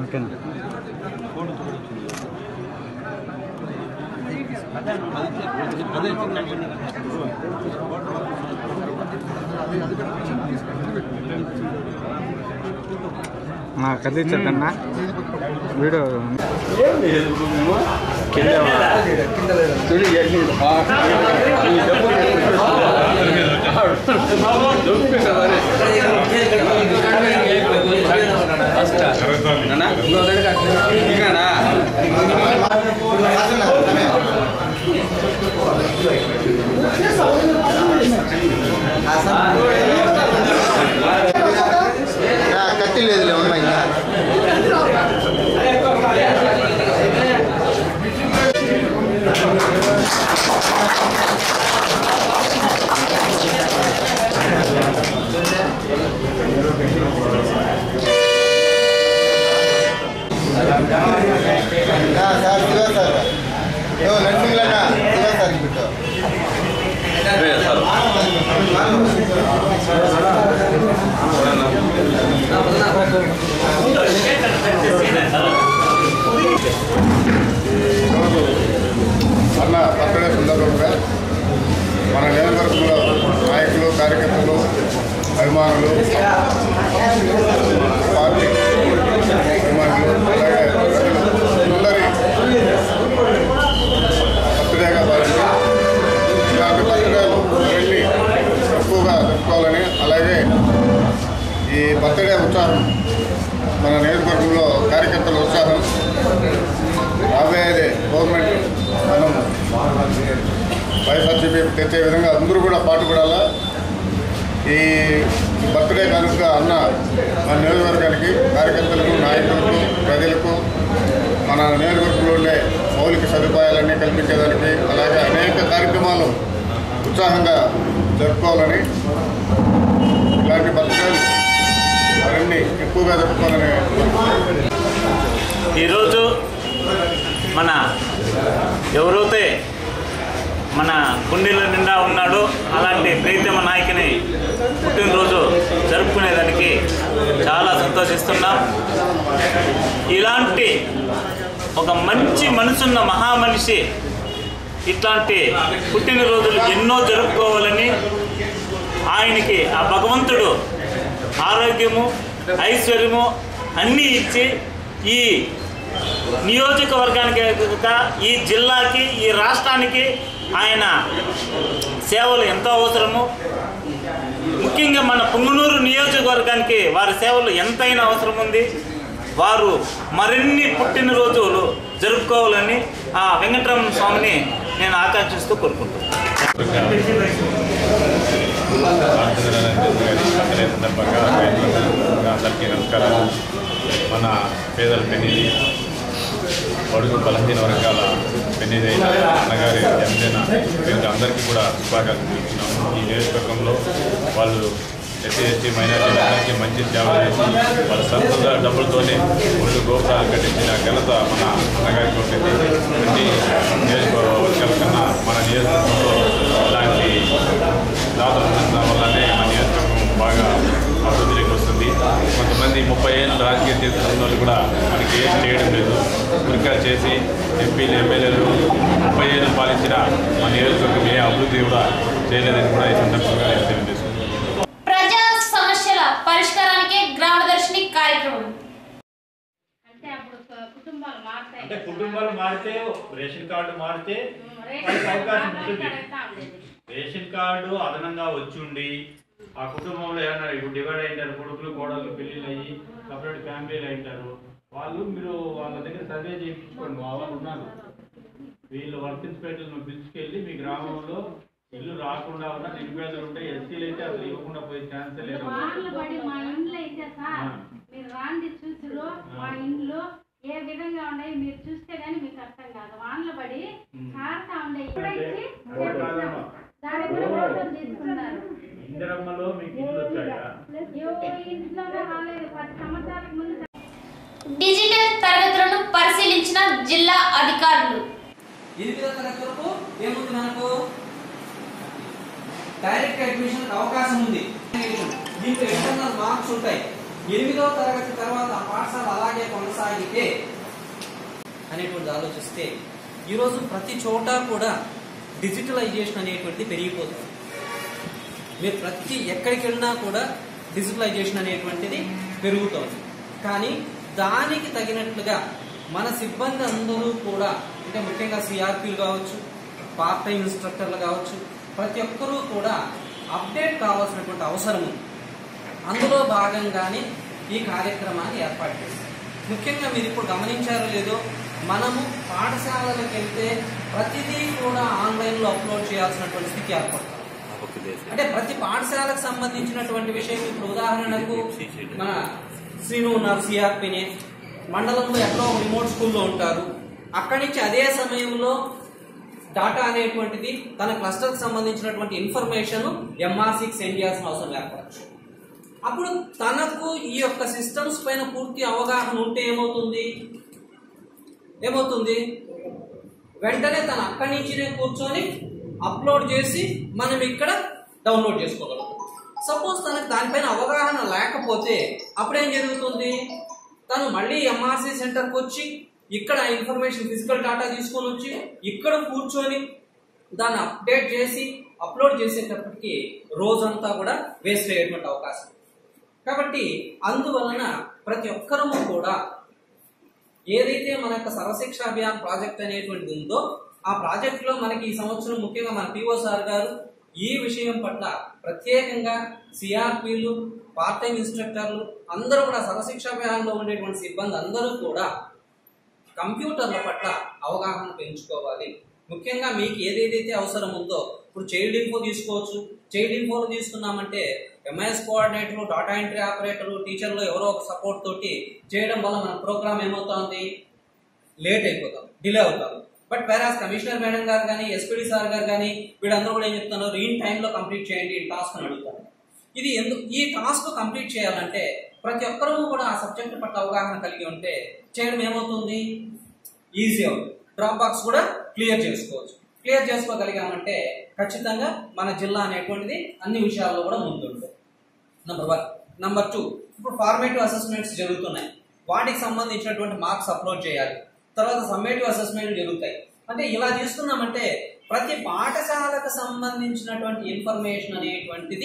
కదిలించద్దన్నా వీడియో కింద కత్తి లేదులే ఉన్నాయి సార్ శివ సార్ ఏవో నరసింహలన్న శివ సార్ బిట్టు అన్న బర్త్డే సందర్భంగా మన నియోజకవర్గంలో నాయకులు కార్యకర్తలు అభిమానులు పార్టీ అభిమానులు అలాగే ప్రజలు అందరి బర్త్డేగా భావించి ఇలాంటి బర్త్డేలు వెళ్ళి ఎక్కువగా జరుపుకోవాలని అలాగే ఈ బర్త్డే ఉత్సాహం మన నియోజకవర్గంలో కార్యకర్తల ఉత్సాహం రాబోయేది గవర్నమెంట్ మనం వైఎస్ఆర్సీపీ తెచ్చే విధంగా అందరూ కూడా పాటుపడాలా ఈ బర్త్డే కనుక అన్న మన నియోజకవర్గానికి కార్యకర్తలకు నాయకులకు ప్రజలకు మన నియోజకవర్గంలో ఉండే మౌలిక సదుపాయాలన్నీ కల్పించేదానికి అలాగే అనేక కార్యక్రమాలు ఉత్సాహంగా జరుపుకోవాలని ఇలాంటి బర్త్డేలు మరిన్ని ఎక్కువగా జరుపుకోవాలని ఈరోజు మన ఎవరైతే మన గుండెల నిండా ఉన్నాడో అలాంటి ప్రీతమ నాయకుని పుట్టినరోజు జరుపుకునేదానికి చాలా సంతోషిస్తున్నాం ఇలాంటి ఒక మంచి మనసున్న మహామనిషి ఇట్లాంటి పుట్టినరోజులు ఎన్నో జరుపుకోవాలని ఆయనకి ఆ భగవంతుడు ఆరోగ్యము ఐశ్వర్యము అన్నీ ఇచ్చి ఈ నియోజకవర్గానికి కాక ఈ జిల్లాకి ఈ రాష్ట్రానికి ఆయన సేవలు ఎంతో అవసరము ముఖ్యంగా మన పుంగనూరు నియోజకవర్గానికి వారి సేవలు ఎంతైనా అవసరం ఉంది వారు మరిన్ని పుట్టినరోజులు జరుపుకోవాలని ఆ వెంకటరమణ స్వామిని నేను ఆకాంక్షిస్తూ కోరుకుంటున్నాను అదే సందర్భంగా అందరికీ నమస్కారం మన పేదల పెళ్లి బడుగు బలహీన వర్గాల పెళ్లి అయిన అన్నగారి జన్మదిన వీరికి అందరికీ కూడా శుభాకాంక్షలు ఇస్తున్నాము ఈ నియోజకవర్గంలో వాళ్ళు ఎస్సీ ఎస్టీ మైనార్టీలందరికీ మంచి సేవ చేసి వాళ్ళ సొంత డబ్బులతోనే ఒళ్ళు గోపురాలు కట్టించిన ఘనత మన అన్నగారికి ఉంటుంది అన్ని నియోజకవర్గాల కన్నా మన నియోజకవర్గంలో ఇలాంటి దాతలు ఉండడం వల్లనే మన నియోజకవర్గం బాగా అభివృద్ధిలోకి వస్తుంది కొంతమంది ముప్పై ఏళ్ళు రాజకీయ చేతులు ఉన్న వాళ్ళు కూడా మనకి ఏం చేయడం లేదు ఉరికాలు చేసి ఎంపీలు ఎమ్మెల్యేలు ముప్పై ఏళ్ళు పాలించిన మన నియోజకవర్గం ఏ అభివృద్ధి కూడా చేయలేదని కూడా ఈ సందర్భంగా నేను తెలియజేస్తున్నాను ప్రజా సమస్యల పరిష్కారానికి గ్రామదర్శిని కార్యక్రమం అంటే కుటుంబాలు మారితే రేషన్ కార్డు మారితే వాళ్ళకి అవకాశం ఉంటుంది రేషన్ కార్డు అదనంగా వచ్చుండి ఆ కుటుంబంలో ఏమన్నా ఇప్పుడు డివైడ్ అయింటారు కొడుకులు కోడళ్ళు పెళ్ళిళ్ళు అయ్యి సపరేట్ ఫ్యామిలీలు అయింటారు వాళ్ళు మీరు వాళ్ళ దగ్గర సర్వే చేయించుకోండి మా వాళ్ళు ఉన్నారు వీళ్ళు వర్కింగ్స్పేటలను పిలుచుకెళ్ళి మీ గ్రామంలో ఇల్లు రాకుండా ఉన్న నిరుపేదలు ఉంటే ఎస్సీలు అయితే అసలు ఇవ్వకుండా పోయే ఛాన్సే లేదు వానలు పడి మా ఇండ్లు అయితే సార్ మీరు రాండి చూసిరు మా ఇండ్లు ఏ విధంగా ఉన్నాయి మీరు చూస్తే గానీ మీకు అర్థం కాదు వానలు పడి కారుతా ఉండే ఇప్పుడైతే చేపిస్తాం. దాని కూడా ఫోటోలు తీసుకున్నారు ఇందిరమ్మలో మీకు ఇల్లు వచ్చాయా ఏ ఇంట్లోనే రాలేదు పది సంవత్సరాలకు ముందు డిజిటల్ తరగతులను పరిశీలించిన జిల్లా అధికారులు ఎనిమిదో తరగతి వరకు ఏముంది మనకు డైరెక్ట్ అడ్మిషన్ అవకాశం ఉంది దీంట్లో ఇంటర్నల్ మార్క్స్ ఉంటాయి ఎనిమిదో తరగతి తర్వాత ఆ పాఠశాల అలాగే కొనసాగితే అనేటువంటి ఆలోచిస్తే ఈరోజు ప్రతి చోట కూడా డిజిటలైజేషన్ అనేటువంటిది పెరిగిపోతుంది మీరు ప్రతి ఎక్కడికి వెళ్ళినా కూడా డిజిటలైజేషన్ అనేటువంటిది పెరుగుతోంది కానీ దానికి తగినట్లుగా మన సిబ్బంది అందరూ కూడా అంటే ముఖ్యంగా సిఆర్పీలు కావచ్చు పార్ట్ టైం ఇన్స్ట్రక్టర్లు కావచ్చు ప్రతి ఒక్కరూ కూడా అప్డేట్ కావాల్సినటువంటి అవసరం ఉంది అందులో భాగంగానే ఈ కార్యక్రమాన్ని ఏర్పాటు చేశారు ముఖ్యంగా మీరు ఇప్పుడు గమనించారో లేదో మనము పాఠశాలలకు వెళ్తే ప్రతిదీ కూడా ఆన్లైన్లో అప్లోడ్ చేయాల్సినటువంటి స్థితి ఏర్పడుతుంది అంటే ప్రతి పాఠశాలకు సంబంధించినటువంటి విషయం ఇప్పుడు ఉదాహరణకు మన శ్రీను ఉన్నారు సిఆర్పిని మండలంలో ఎక్కడో ఒక రిమోట్ స్కూల్లో ఉంటారు అక్కడి నుంచి అదే సమయంలో డాటా అనేటువంటిది తన క్లస్టర్కి సంబంధించినటువంటి ఇన్ఫర్మేషన్ ఎంఆర్సీకి సెండ్ చేయాల్సిన అవసరం ఏర్పడచ్చు అప్పుడు తనకు ఈ యొక్క సిస్టమ్స్ పైన పూర్తి అవగాహన ఉంటే ఏమవుతుంది ఏమవుతుంది వెంటనే తన అక్కడి నుంచినే కూర్చొని అప్లోడ్ చేసి మనం ఇక్కడ డౌన్లోడ్ చేసుకోగలం సపోజ్ తనకు దానిపైన అవగాహన లేకపోతే అప్పుడేం జరుగుతుంది తను మళ్ళీ ఎంఆర్సీ సెంటర్కి వచ్చి ఇక్కడ ఇన్ఫర్మేషన్ ఫిజికల్ డేటా తీసుకొని వచ్చి ఇక్కడ కూర్చొని దాన్ని అప్డేట్ చేసి అప్లోడ్ చేసేటప్పటికి రోజంతా కూడా వేస్ట్ అయ్యేటువంటి అవకాశం కాబట్టి అందువలన ప్రతి ఒక్కరము కూడా ఏదైతే మన యొక్క సర్వశిక్ష అభియాన్ ప్రాజెక్ట్ అనేటువంటిది ఉందో ఆ ప్రాజెక్ట్ లో మనకి ఈ సంవత్సరం ముఖ్యంగా మన పిఓ సార్ గారు ఈ విషయం పట్ల ప్రత్యేకంగా సిఆర్పీలు పార్ట్ టైం ఇన్స్ట్రక్టర్లు అందరూ కూడా సర్వశిక్ష అభియాన్లో ఉండేటువంటి సిబ్బంది అందరూ కూడా కంప్యూటర్ల పట్ల అవగాహన పెంచుకోవాలి ముఖ్యంగా మీకు ఏదేదైతే అవసరం ఉందో ఇప్పుడు చైల్డ్ ఇన్ఫో తీసుకోవచ్చు చైల్డ్ ఇన్ఫోను తీసుకున్నామంటే MIS coordinator data entry operator టీచర్లు ఎవరో ఒక సపోర్ట్ తోటి చేయడం వల్ల మన ప్రోగ్రామ్ ఏమవుతుంది లేట్ అయిపోతాం డిలే అవుతాం బట్ వేరాస్ కమిషనర్ మేడం గారు కానీ ఎస్పీడీ సార్ గారు కానీ వీళ్ళందరూ కూడా ఏం చెప్తున్నారు ఇన్ టైంలో కంప్లీట్ చేయండి ఈ టాస్క్ అని అడుగుతారు ఇది ఎందుకు ఈ టాస్క్ కంప్లీట్ చేయాలంటే ప్రతి ఒక్కరూ కూడా ఆ సబ్జెక్ట్ పట్ల అవగాహన కలిగి ఉంటే చేయడం ఏమవుతుంది ఈజీ అవుతుంది డ్రాప్ బాక్స్ కూడా క్లియర్ చేసుకోవచ్చు క్లియర్ చేసుకోగలిగామంటే ఖచ్చితంగా మన జిల్లా అనేటువంటిది అన్ని విషయాల్లో కూడా ముందుంటుంది నంబర్ వన్ నంబర్ టూ ఇప్పుడు ఫార్మేటివ్ అసెస్మెంట్స్ జరుగుతున్నాయి వాటికి సంబంధించినటువంటి మార్క్స్ అప్లోడ్ చేయాలి తర్వాత సమ్మేటివ్ అసెస్మెంట్ జరుగుతాయి అంటే ఇలా తీసుకున్నామంటే ప్రతి పాఠశాలకు సంబంధించినటువంటి ఇన్ఫర్మేషన్ అనేటువంటిది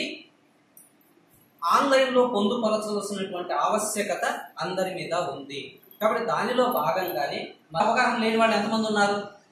ఆన్లైన్లో పొందుపరచవలసినటువంటి ఆవశ్యకత అందరి మీద ఉంది కాబట్టి దానిలో భాగంగానే మన అవగాహన లేని వాళ్ళు ఎంతమంది ఉన్నారు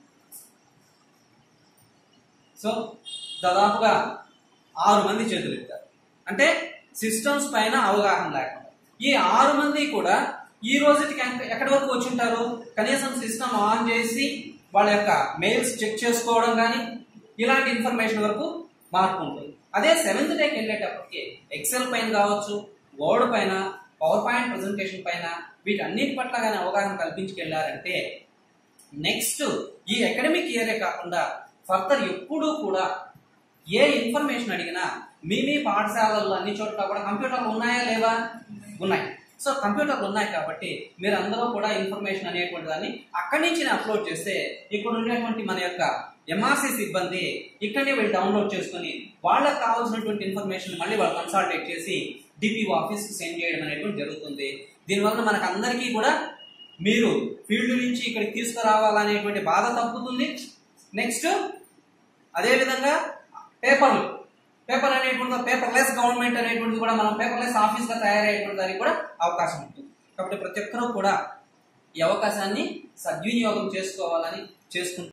సో దాదాపుగా ఆరు మంది చేతులు ఎత్తారు అంటే సిస్టమ్స్ పైన అవగాహన లేకుండా ఈ ఆరు మంది కూడా ఈ రోజుకి ఎక్క- ఎక్కడి వరకు వచ్చి ఉంటారు కనీసం సిస్టమ్ ఆన్ చేసి వాళ్ళ యొక్క మెయిల్స్ చెక్ చేసుకోవడం కానీ ఇలాంటి ఇన్ఫర్మేషన్ వరకు మార్పు ఉంటుంది అదే సెవెంత్ డేకి వెళ్ళేటప్పటికి ఎక్సెల్ పైన కావచ్చు వర్డ్ పైన పవర్ పాయింట్ ప్రజెంటేషన్ పైన వీటన్నిటి పట్ల కానీ అవగాహన కల్పించుకెళ్లారంటే నెక్స్ట్ ఈ అకాడమిక్ ఇయరే కాకుండా ఫర్దర్ ఎప్పుడూ కూడా ఏ ఇన్ఫర్మేషన్ అడిగినా మీ మీ పాఠశాలల్లో అన్ని చోట్ల కూడా కంప్యూటర్లు ఉన్నాయా లేవా ఉన్నాయి సో కంప్యూటర్లు ఉన్నాయి కాబట్టి మీరు అందరూ కూడా ఇన్ఫర్మేషన్ అనేటువంటి దాన్ని అక్కడి నుంచి అప్లోడ్ చేస్తే ఇక్కడ ఉండేటువంటి మన యొక్క ఎంఆర్సీ సిబ్బంది ఇక్కడనే వీళ్ళు డౌన్లోడ్ చేసుకుని వాళ్ళకి కావాల్సినటువంటి ఇన్ఫర్మేషన్ మళ్ళీ వాళ్ళు కన్సల్టేట్ చేసి డిపిఓ ఆఫీస్కి సెండ్ చేయడం అనేటువంటి జరుగుతుంది దీనివల్ల మనకు అందరికీ కూడా మీరు ఫీల్డ్ నుంచి ఇక్కడికి తీసుకురావాలనేటువంటి బాధ తప్పుతుంది నెక్స్ట్ అదేవిధంగా పేపర్లు పేపర్ అనేటువంటి పేపర్లెస్ గవర్నమెంట్ అనేటువంటిది కూడా మనం పేపర్లెస్ ఆఫీస్ గా తయారయ్యేటువంటి దానికి కూడా అవకాశం ఉంటుంది కాబట్టి ప్రతి ఒక్కరూ కూడా ఈ అవకాశాన్ని సద్వినియోగం చేసుకోవాలని చేసుకుంటూ